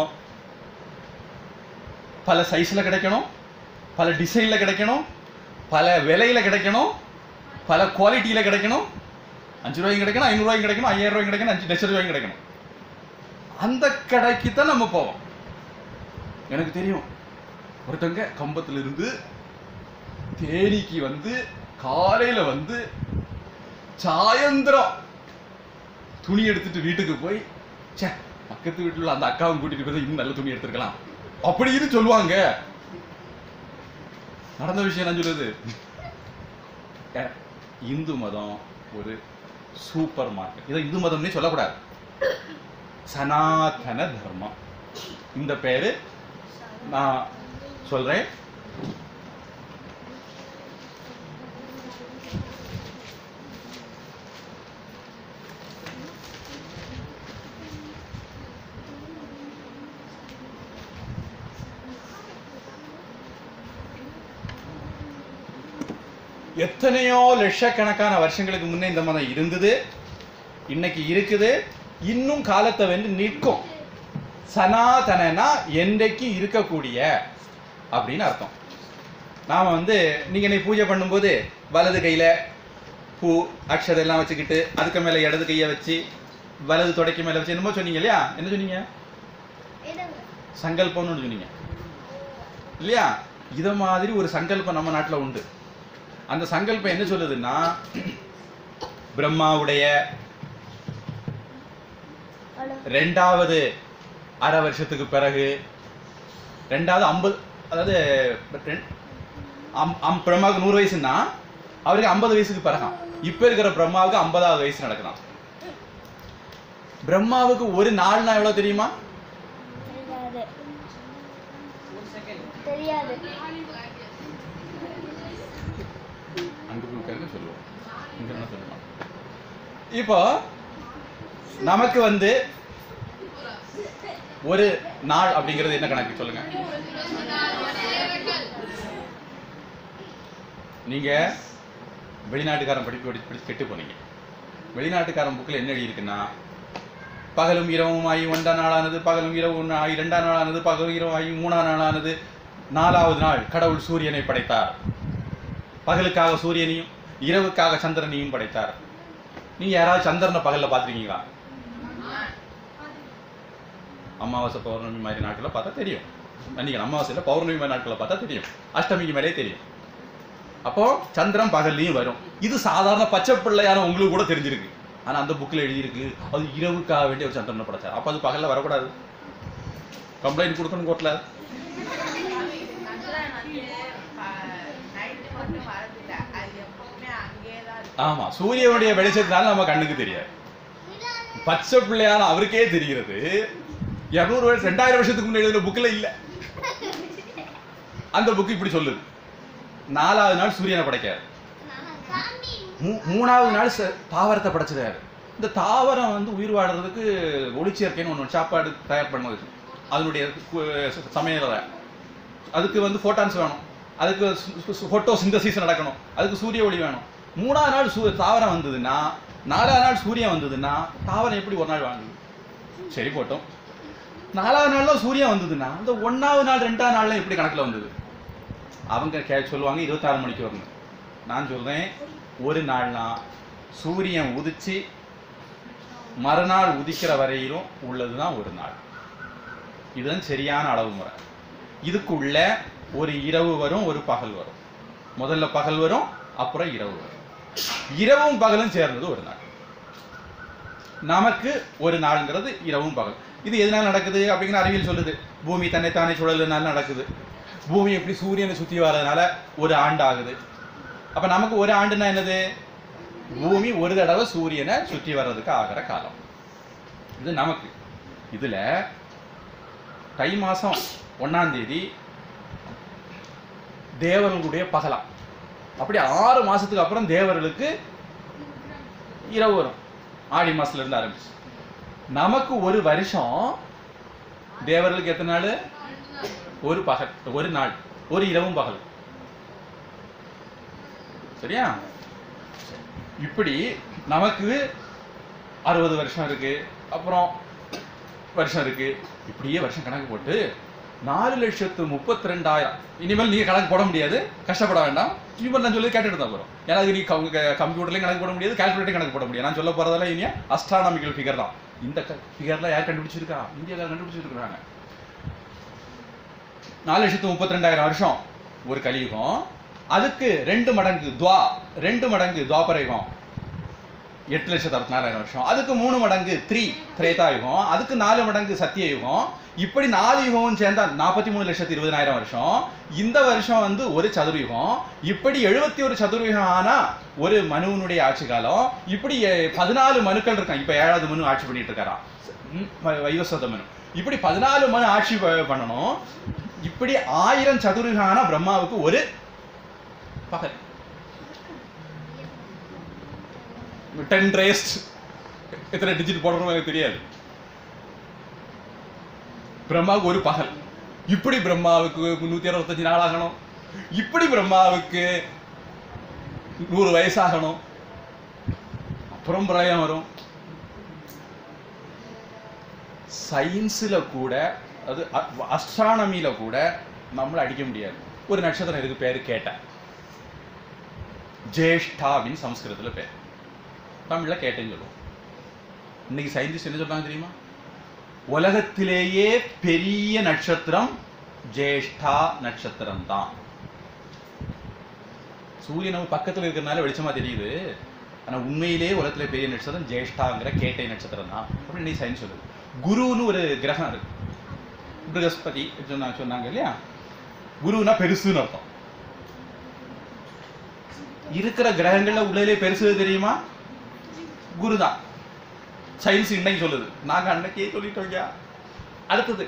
பல சைஸ்ல கிடைக்கணும் பல டிசைன்ல கிடைக்கணும் பல விலையில கிடைக்கணும் பல குவாலிட்டியில கிடைக்கணும் அஞ்சு ரூபாய்க்கு கிடைக்கணும் ஐநூறு ரூபாய்க்கு கிடைக்கணும் ஐயாயிரம் ரூபாய்க்கு கிடைக்கணும் அஞ்சு லட்சம் ரூபாய்க்கு கிடைக்கணும் அந்த கடைக்கு தான் நம்ம போவோம் எனக்கு தெரியும் ஒருத்தங்க கம்பத்துல இருந்து தேனிக்கு வந்து காலையில வந்து சாயந்தரம் துணி எடுத்துட்டு வீட்டுக்கு போய் ச்சே பக்கத்து வீட்டுல உள்ள அந்த அக்காவும் கூட்டிட்டு போய் இன்னும் நல்ல துணி எடுத்துருக்கலாம் அப்படின்னு சொல்லுவாங்க நடந்த விஷயம் நான் சொல்லுது அஹ், இந்து மதம் ஒரு சூப்பர் மார்க்கெட் இதை இந்து மதம்னே சொல்லக்கூடாது சனாதன தர்மம் இந்த பேரு நான் சொல்றேன் எத்தனையோ லட்சக்கணக்கான வருஷங்களுக்கு முன்னே இந்த மதம் இருந்தது இன்னைக்கு இருக்குது இன்னும் காலத்தை வந்து நிற்கும் சனாதனனா என்றைக்கு இருக்கக்கூடிய அப்படின்னு அர்த்தம் நாம வந்து நீங்க இன்னைக்கு பூஜை பண்ணும்போது வலது கையில பூ அக்ஷதை எல்லாம் வச்சுக்கிட்டு அதுக்கு மேல இடது கையை வச்சு வலது தொடக்கி மேல வச்சு என்னமோ சொன்னீங்க இல்லையா என்ன சொன்னீங்க என்னங்க சங்கல்பம்னு ஒண்ணு சொன்னீங்க இல்லையா இத மாதிரி ஒரு சங்கல்பம் நம்ம நாட்டுல உண்டு அந்த சங்கல்பம் என்ன சொல்லுதுன்னா பிரம்மாவுடைய ஹலோ ரெண்டாவது அரை வருஷத்துக்கு பிறகு ரெண்டாவது ஐம்பது அதாவது ரெண்- அம்- அம்- பிரம்மாவுக்கு நூறு வயசுன்னா அவருக்கு ஐம்பது வயசுக்கு பிறகாம் இப்ப இருக்கிற பிரம்மாவுக்கு ஐம்பதாவது வயசு நடக்கலாம் பிரம்மாவுக்கு ஒரு நாள்னா எவ்வளவு தெரியுமா தெரியாது தெரியாது அங்க போய் உட்காருங்க சொல்லுவோம் இங்க என்ன சொல்லுவாங்க இப்போ நமக்கு வந்து ஒரு நாள் அப்படிங்கிறது என்ன கணக்கு சொல்லுங்க நீங்க வெளிநாட்டுக்காரன் படிப்பு படி படிச்சு கெட்டு போனீங்க வெளிநாட்டுக்காரன் புக்கில் என்ன எழுதியிருக்குன்னா பகலும் இரவும் ஆகி ஒன்றாம் நாளானது பகலும் இரவும் ஆகி இரண்டாம் நாளானது பகலும் இரவும் ஆகி மூணாம் நாளானது நாலாவது நாள் கடவுள் சூரியனை படைத்தார் பகலுக்காக சூரியனையும் இரவுக்காக சந்திரனையும் படைத்தார் நீங்க யாராவது சந்திரனை பகல்ல பார்த்திருக்கீங்களா அமாவாசை பௌர்ணமி மாதிரி நாட்களில் பார்த்தா தெரியும் அன்னைக்கு அமாவாசையில் பௌர்ணமி மாதிரி நாட்களில் பார்த்தா தெரியும் அஷ்டமிக்கு மேலே தெரியும் அப்போ சந்திரன் பகல்லையும் வரும் இது சாதாரண பச்சை பிள்ளையான உங்களுக்கு கூட தெரிஞ்சிருக்கு ஆனா அந்த புக்கில் எழுதியிருக்கு அது இரவுக்காக வேண்டிய ஒரு சந்திரனை படைச்சார் அப்போ அது பகல்ல வரக்கூடாது கம்ப்ளைண்ட் கொடுக்கணும் கோர்ட்ல சந்திரன் வந்து நைட்டு மட்டும் வரதில்ல அது எப்பவுமே அங்கேயே தான் இருக்கு ஆமா சூரியனுடைய வெளிச்சத்தினால நம்ம கண்ணுக்கு தெரியாது பச்சை பிள்ளையான அவருக்கே தெரிகிறது இருநூறு வருஷம் ரெண்டாயிரம் வருஷத்துக்கு முன்னாடி எழுதின புக்கில் இல்ல அந்த புக் இப்படி சொல்லுது நாலாவது நாள் சூரியனை படைக்காரு மூ- மூணாவது நாள் ச- தாவரத்தை படைச்சிருக்காரு இந்த தாவரம் வந்து உயிர் வாடுறதுக்கு ஒளிச்சேர்க்கைன்னு ஒன்று சாப்பாடு தயார் பண்ணது அதனுடைய கு- சமையலை அதுக்கு வந்து ஃபோட்டான்ஸ் வேணும் அதுக்கு ஃபோட்டோ சிந்தசிஸ் நடக்கணும் அதுக்கு சூரிய ஒளி வேணும் மூணாவது நாள் சூ தாவரம் வந்ததுன்னா நாலாவது நாள் சூரியன் வந்ததுன்னா தாவரம் எப்படி ஒரு நாள் வாங்குது சரி போட்டோம் நாலாவது நாள்ல சூரியன் வந்ததுன்னா இந்த ஒன்றாவது நாள் ரெண்டாவது நாள்ல எப்படி கணக்கில் வந்தது அவங்க கே சொல்லுவாங்க இருபத்தாறு மணிக்கு வரணும் நான் சொல்றேன் ஒரு நாள்னா சூரியன் உதிச்சு மறுநாள் உதிக்கிற வரையிலும் உள்ளதுதான் ஒரு நாள் இதுதான் சரியான அளவு முறை இதுக்குள்ள ஒரு இரவு வரும் ஒரு பகல் வரும் முதல்ல பகல் வரும் அப்புறம் இரவு வரும் இரவும் பகலும் சேர்ந்தது ஒரு நாள் நமக்கு ஒரு நாளுங்கிறது இரவும் பகல் இது எதனால நடக்குது அப்படிங்கிற அறிவியல் சொல்லுது பூமி தன்னைத்தானே சுழலுனால நடக்குது பூமி எப்படி சூரியனை சுத்தி வர்றதுனால ஒரு ஆண்டு ஆகுது அப்ப நமக்கு ஒரு ஆண்டுனா என்னது பூமி ஒரு தடவை சூரியனை சுற்றி வர்றதுக்கு ஆகிற காலம் இது நமக்கு இதுல தை மாசம் ஒண்ணாம் தேதி தேவர்களுடைய பகலாம் அப்படி ஆறு மாசத்துக்கு அப்புறம் தேவர்களுக்கு இரவு வரும் ஆடி மாசத்துல இருந்து ஆரம்பிச்சு நமக்கு ஒரு வருஷம் தேவர்களுக்கு எத்தனை நாள் ஒரு பகல் ஒரு நாள் ஒரு இரவும் பகல் சரியா இப்படி நமக்கு அறுபது வருஷம் இருக்கு அப்புறம் வருஷம் இருக்கு இப்படியே வருஷம் கணக்கு போட்டு நாலு லட்சத்து முப்பத்தி ரெண்டாயிரம் இனிமேல் நீங்க கணக்கு போட முடியாது கஷ்டப்பட வேண்டாம் இனிமேல் நான் சொல்லி கேட்டுட்டு தான் போறோம் ஏன்னா அது நீ கம்ப்யூட்டர்லையும் கணக்கு போட முடியாது கால்குலேட்டர் கணக்கு போட முடியாது நான் சொல்ல போறதெல்லாம் இனியா அஸ்ட்ரானாமிக்கல் ஃபிகர் தான் இந்த ஃபிகர்லாம் யார் கண்டுபிடிச்சிருக்கா இந்தியாக்காரர் கண்டுபிடிச்சிருக்காங்க நாலு லட்சத்து முப்பத்தி ரெண்டாயிரம் வருஷம் ஒரு கலியுகம் அதுக்கு ரெண்டு மடங்கு துவா ரெண்டு மடங்கு துவாபரயுகம் எட்டு லட்சத்து அறுபத்தி நாலாயிரம் வருஷம் அதுக்கு மூணு மடங்கு த்ரீ திரேதாயுகம் அதுக்கு நாலு மடங்கு சத்தியயுகம் இப்படி நாலு யுகமும் சேர்ந்தா நாற்பத்தி மூணு லட்சத்து இருபதாயிரம் வருஷம் இந்த வருஷம் வந்து ஒரு சதுர்யுகம் இப்படி எழுபத்தி ஒரு சதுர்யுகம் ஆனா ஒரு மனுவனுடைய ஆட்சி காலம் இப்படி எ- பதினாலு மனுக்கள் இருக்கான் இப்ப ஏழாவது மனு ஆட்சி பண்ணிட்டு இருக்காராம் ம், வ- வைவஸ்வத மனு இப்படி பதினாலு மனு ஆட்சி ப- பண்ணணும் இப்படி ஆயிரம் சதுர்யுகம் ஆனா பிரம்மாவுக்கு ஒரு பகல் டென் ரேஸ்ட் எத்தனை டிஜிட் போடணும் எனக்கு தெரியாது பிரம்மாவுக்கு ஒரு பகல் இப்படி பிரம்மாவுக்கு முன்னூத்தி அறுபத்தஞ்சு நாள் ஆகணும் இப்படி பிரம்மாவுக்கு நூறு வயசாகணும் அப்புறம் பிரளயம் வரும் சயின்ஸில் கூட அது அஸ்ட்ரானமியில கூட நம்மளை அடிக்க முடியாது ஒரு நட்சத்திரம் இதுக்கு பேரு கேட்டேன் ஜேஷ்டா அப்படின்னு சமஸ்கிருதத்தில் பேர் தமிழ்ல கேட்டேன்னு சொல்லுவோம் இன்னைக்கு சயின்டிஸ்ட் என்ன சொல்றாங்க தெரியுமா உலகத்திலேயே பெரிய நட்சத்திரம் ஜேஷ்டா நட்சத்திரம் தான் சூரியன் நம்ம பக்கத்துல இருக்கிறதுனால வெளிச்சமா தெரியுது ஆனா உண்மையிலேயே உலகத்திலே பெரிய நட்சத்திரம் ஜேஷ்டாங்கிற கேட்டை நட்சத்திரம் தான் அப்படின்னு இன்னைக்கு சயின்ஸ் சொல்லுது குருன்னு ஒரு கிரகம் இருக்கு ப்ரகஸ்பதி சொன்னாங்க சொன்னாங்க இல்லையா குருனா பெருசுன்னு அர்த்தம் இருக்கிற கிரகங்கள்ல உள்ளதிலே பெருசு எது தெரியுமா குரு தான் சயின்ஸ் இன்னைக்கு சொல்லுது நாங்க அன்னைக்கே சொல்லிட்டோம் ஐயா அடுத்தது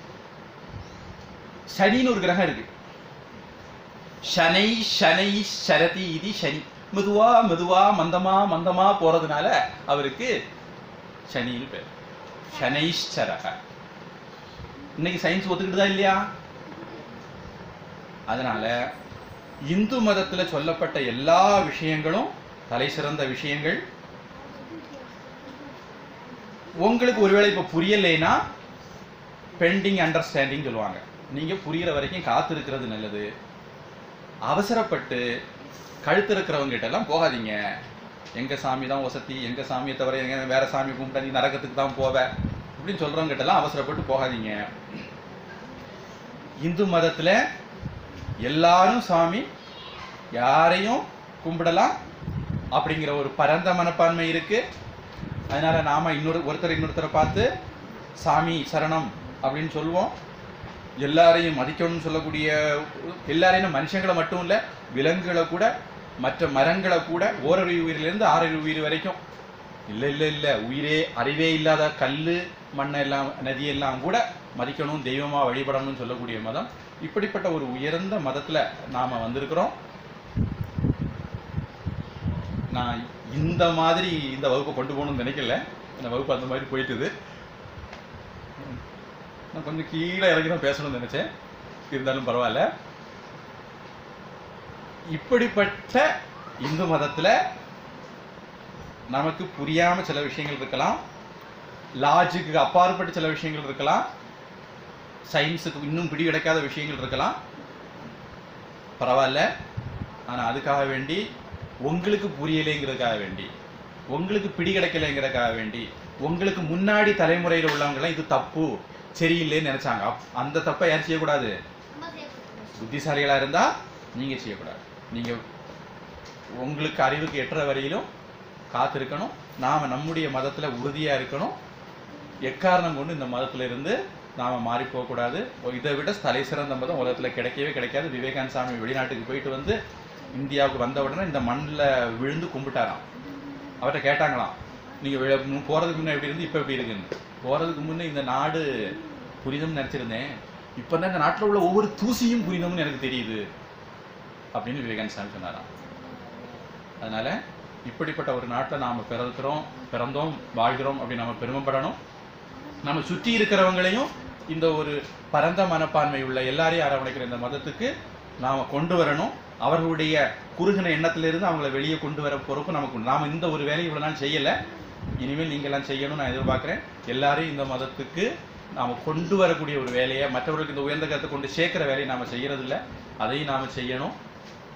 சனின்னு ஒரு கிரகம் இருக்கு சனை சனை சரதி இது சனி மெதுவா மெதுவா மந்தமா மந்தமா போறதுனால அவருக்கு சனின்னு பேர் சனைஸ்சரக இன்னைக்கு சயின்ஸ் ஒத்துக்கிட்டுதா இல்லையா அதனால இந்து மதத்துல சொல்லப்பட்ட எல்லா விஷயங்களும் தலை சிறந்த விஷயங்கள் உங்களுக்கு ஒருவேளை இப்ப புரியலைன்னா பெண்டிங் அண்டர்ஸ்டாண்டிங் சொல்லுவாங்க நீங்க புரியிற வரைக்கும் காத்திருக்கிறது நல்லது அவசரப்பட்டு கழுத்து இருக்கிறவங்க கிட்ட எல்லாம் போகாதீங்க எங்க சாமி தான் வசதி எங்க சாமியை தவிர எங்க வேற சாமி கும்பிட்டா நீ நரகத்துக்கு தான் போவ இப்படின்னு சொல்றவங்க கிட்ட எல்லாம் அவசரப்பட்டு போகாதீங்க இந்து மதத்துல எல்லாரும் சாமி யாரையும் கும்பிடலாம் அப்படிங்கிற ஒரு பரந்த மனப்பான்மை இருக்கு அதனால நாம இன்னொரு ஒருத்தர் இன்னொருத்தரை பார்த்து சாமி சரணம் அப்படின்னு சொல்லுவோம் எல்லாரையும் மதிக்கணும்னு சொல்லக்கூடிய எல்லாரையும் மனுஷங்களை மட்டும் இல்ல விலங்குகளை கூட மற்ற மரங்களை கூட ஓரறிவு உயிரிலிருந்து ஆறறிவு உயிர் வரைக்கும் இல்ல இல்ல இல்ல உயிரே அறிவே இல்லாத கல்லு மண்ணெல்லாம் நதியெல்லாம் கூட மதிக்கணும் தெய்வமா வழிபடணும்னு சொல்லக்கூடிய மதம் இப்படிப்பட்ட ஒரு உயர்ந்த மதத்துல நாம வந்திருக்கிறோம் நான் இந்த மாதிரி இந்த வகுப்பை கொண்டு போகணும்னு நினைக்கல இந்த வகுப்பு அந்த மாதிரி போயிட்டுது நான் கொஞ்சம் கீழே இறங்கி தான் பேசணும்னு நினைச்சேன் இருந்தாலும் பரவாயில்ல இப்படிப்பட்ட இந்து மதத்துல நமக்கு புரியாம சில விஷயங்கள் இருக்கலாம் லாஜிக்கு அப்பாற்பட்ட சில விஷயங்கள் இருக்கலாம் சயின்ஸுக்கு இன்னும் பிடி கிடைக்காத விஷயங்கள் இருக்கலாம் பரவாயில்ல ஆனா அதுக்காக வேண்டி உங்களுக்கு புரியலைங்கிறதுக்காக வேண்டி உங்களுக்கு பிடி கிடைக்கலைங்கிறதுக்காக வேண்டி உங்களுக்கு முன்னாடி தலைமுறையில் உள்ளவங்கலாம் இது தப்பு சரியில்லைன்னு நினைச்சாங்க அப்- அந்த தப்பை யார் செய்யக்கூடாது அம்மா சேர்க்கணும் புத்திசாலிகளா இருந்தா நீங்க செய்யக்கூடாது நீங்க உங்களுக்கு அறிவுக்கு எட்டுற வரையிலும் காத்திருக்கணும் நாம நம்முடைய மதத்துல உறுதியா இருக்கணும் எக்காரணம் கொண்டு இந்த மதத்துல இருந்து நாம மாறி போகக்கூடாது இதை விட தலை சிறந்த மதம் உலகத்துல கிடைக்கவே கிடைக்காது விவேகானந்த சாமி வெளிநாட்டுக்கு போயிட்டு வந்து இந்தியாவுக்கு வந்த உடனே இந்த மண்ணில் விழுந்து கும்பிட்டாராம் அவர்கிட்ட கேட்டாங்களாம் நீங்க விழ- மு- போறதுக்கு முன்னே எப்படி இருந்து இப்ப எப்படி இருக்குன்னு போறதுக்கு முன்னே இந்த நாடு புனிதம்னு நினைச்சிருந்தேன் இப்போ தான் இந்த நாட்டுல உள்ள ஒவ்வொரு தூசியும் புனிதம்னு எனக்கு தெரியுது அப்படின்னு விவேகானந்த சாமி சொன்னாராம் அதனால இப்படிப்பட்ட ஒரு நாட்டில் நாம பிறக்கிறோம் பிறந்தோம் வாழ்கிறோம் அப்படின்னு நம்ம பெருமைப்படணும் நம்ம சுற்றி இருக்கிறவங்களையும் இந்த ஒரு பரந்த மனப்பான்மை உள்ள எல்லாரையும் அரவணைக்கிற இந்த மதத்துக்கு நாம கொண்டு வரணும் அவர்களுடைய குறுகின எண்ணத்திலிருந்து அவங்கள வெளியே கொண்டு வர பொறுப்பு நமக்கு உண்டு. நாம இந்த ஒரு வேலையை இவ்வளவு நாள் செய்யல இனிமேல் நீங்க எல்லாம் செய்யணும்னு நான் எதிர்பார்க்கிறேன் எல்லாரையும் இந்த மதத்துக்கு நாம கொண்டு வரக்கூடிய ஒரு வேலையை மற்றவர்களுக்கு இந்த உயர்ந்த கருத்தை கொண்டு சேர்க்கிற வேலையை நாம செய்யறது இல்ல அதையும் நாம செய்யணும்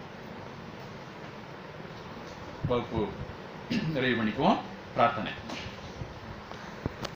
வகுப்பு நிறைவு பண்ணிக்குவோம் பிரார்த்தனை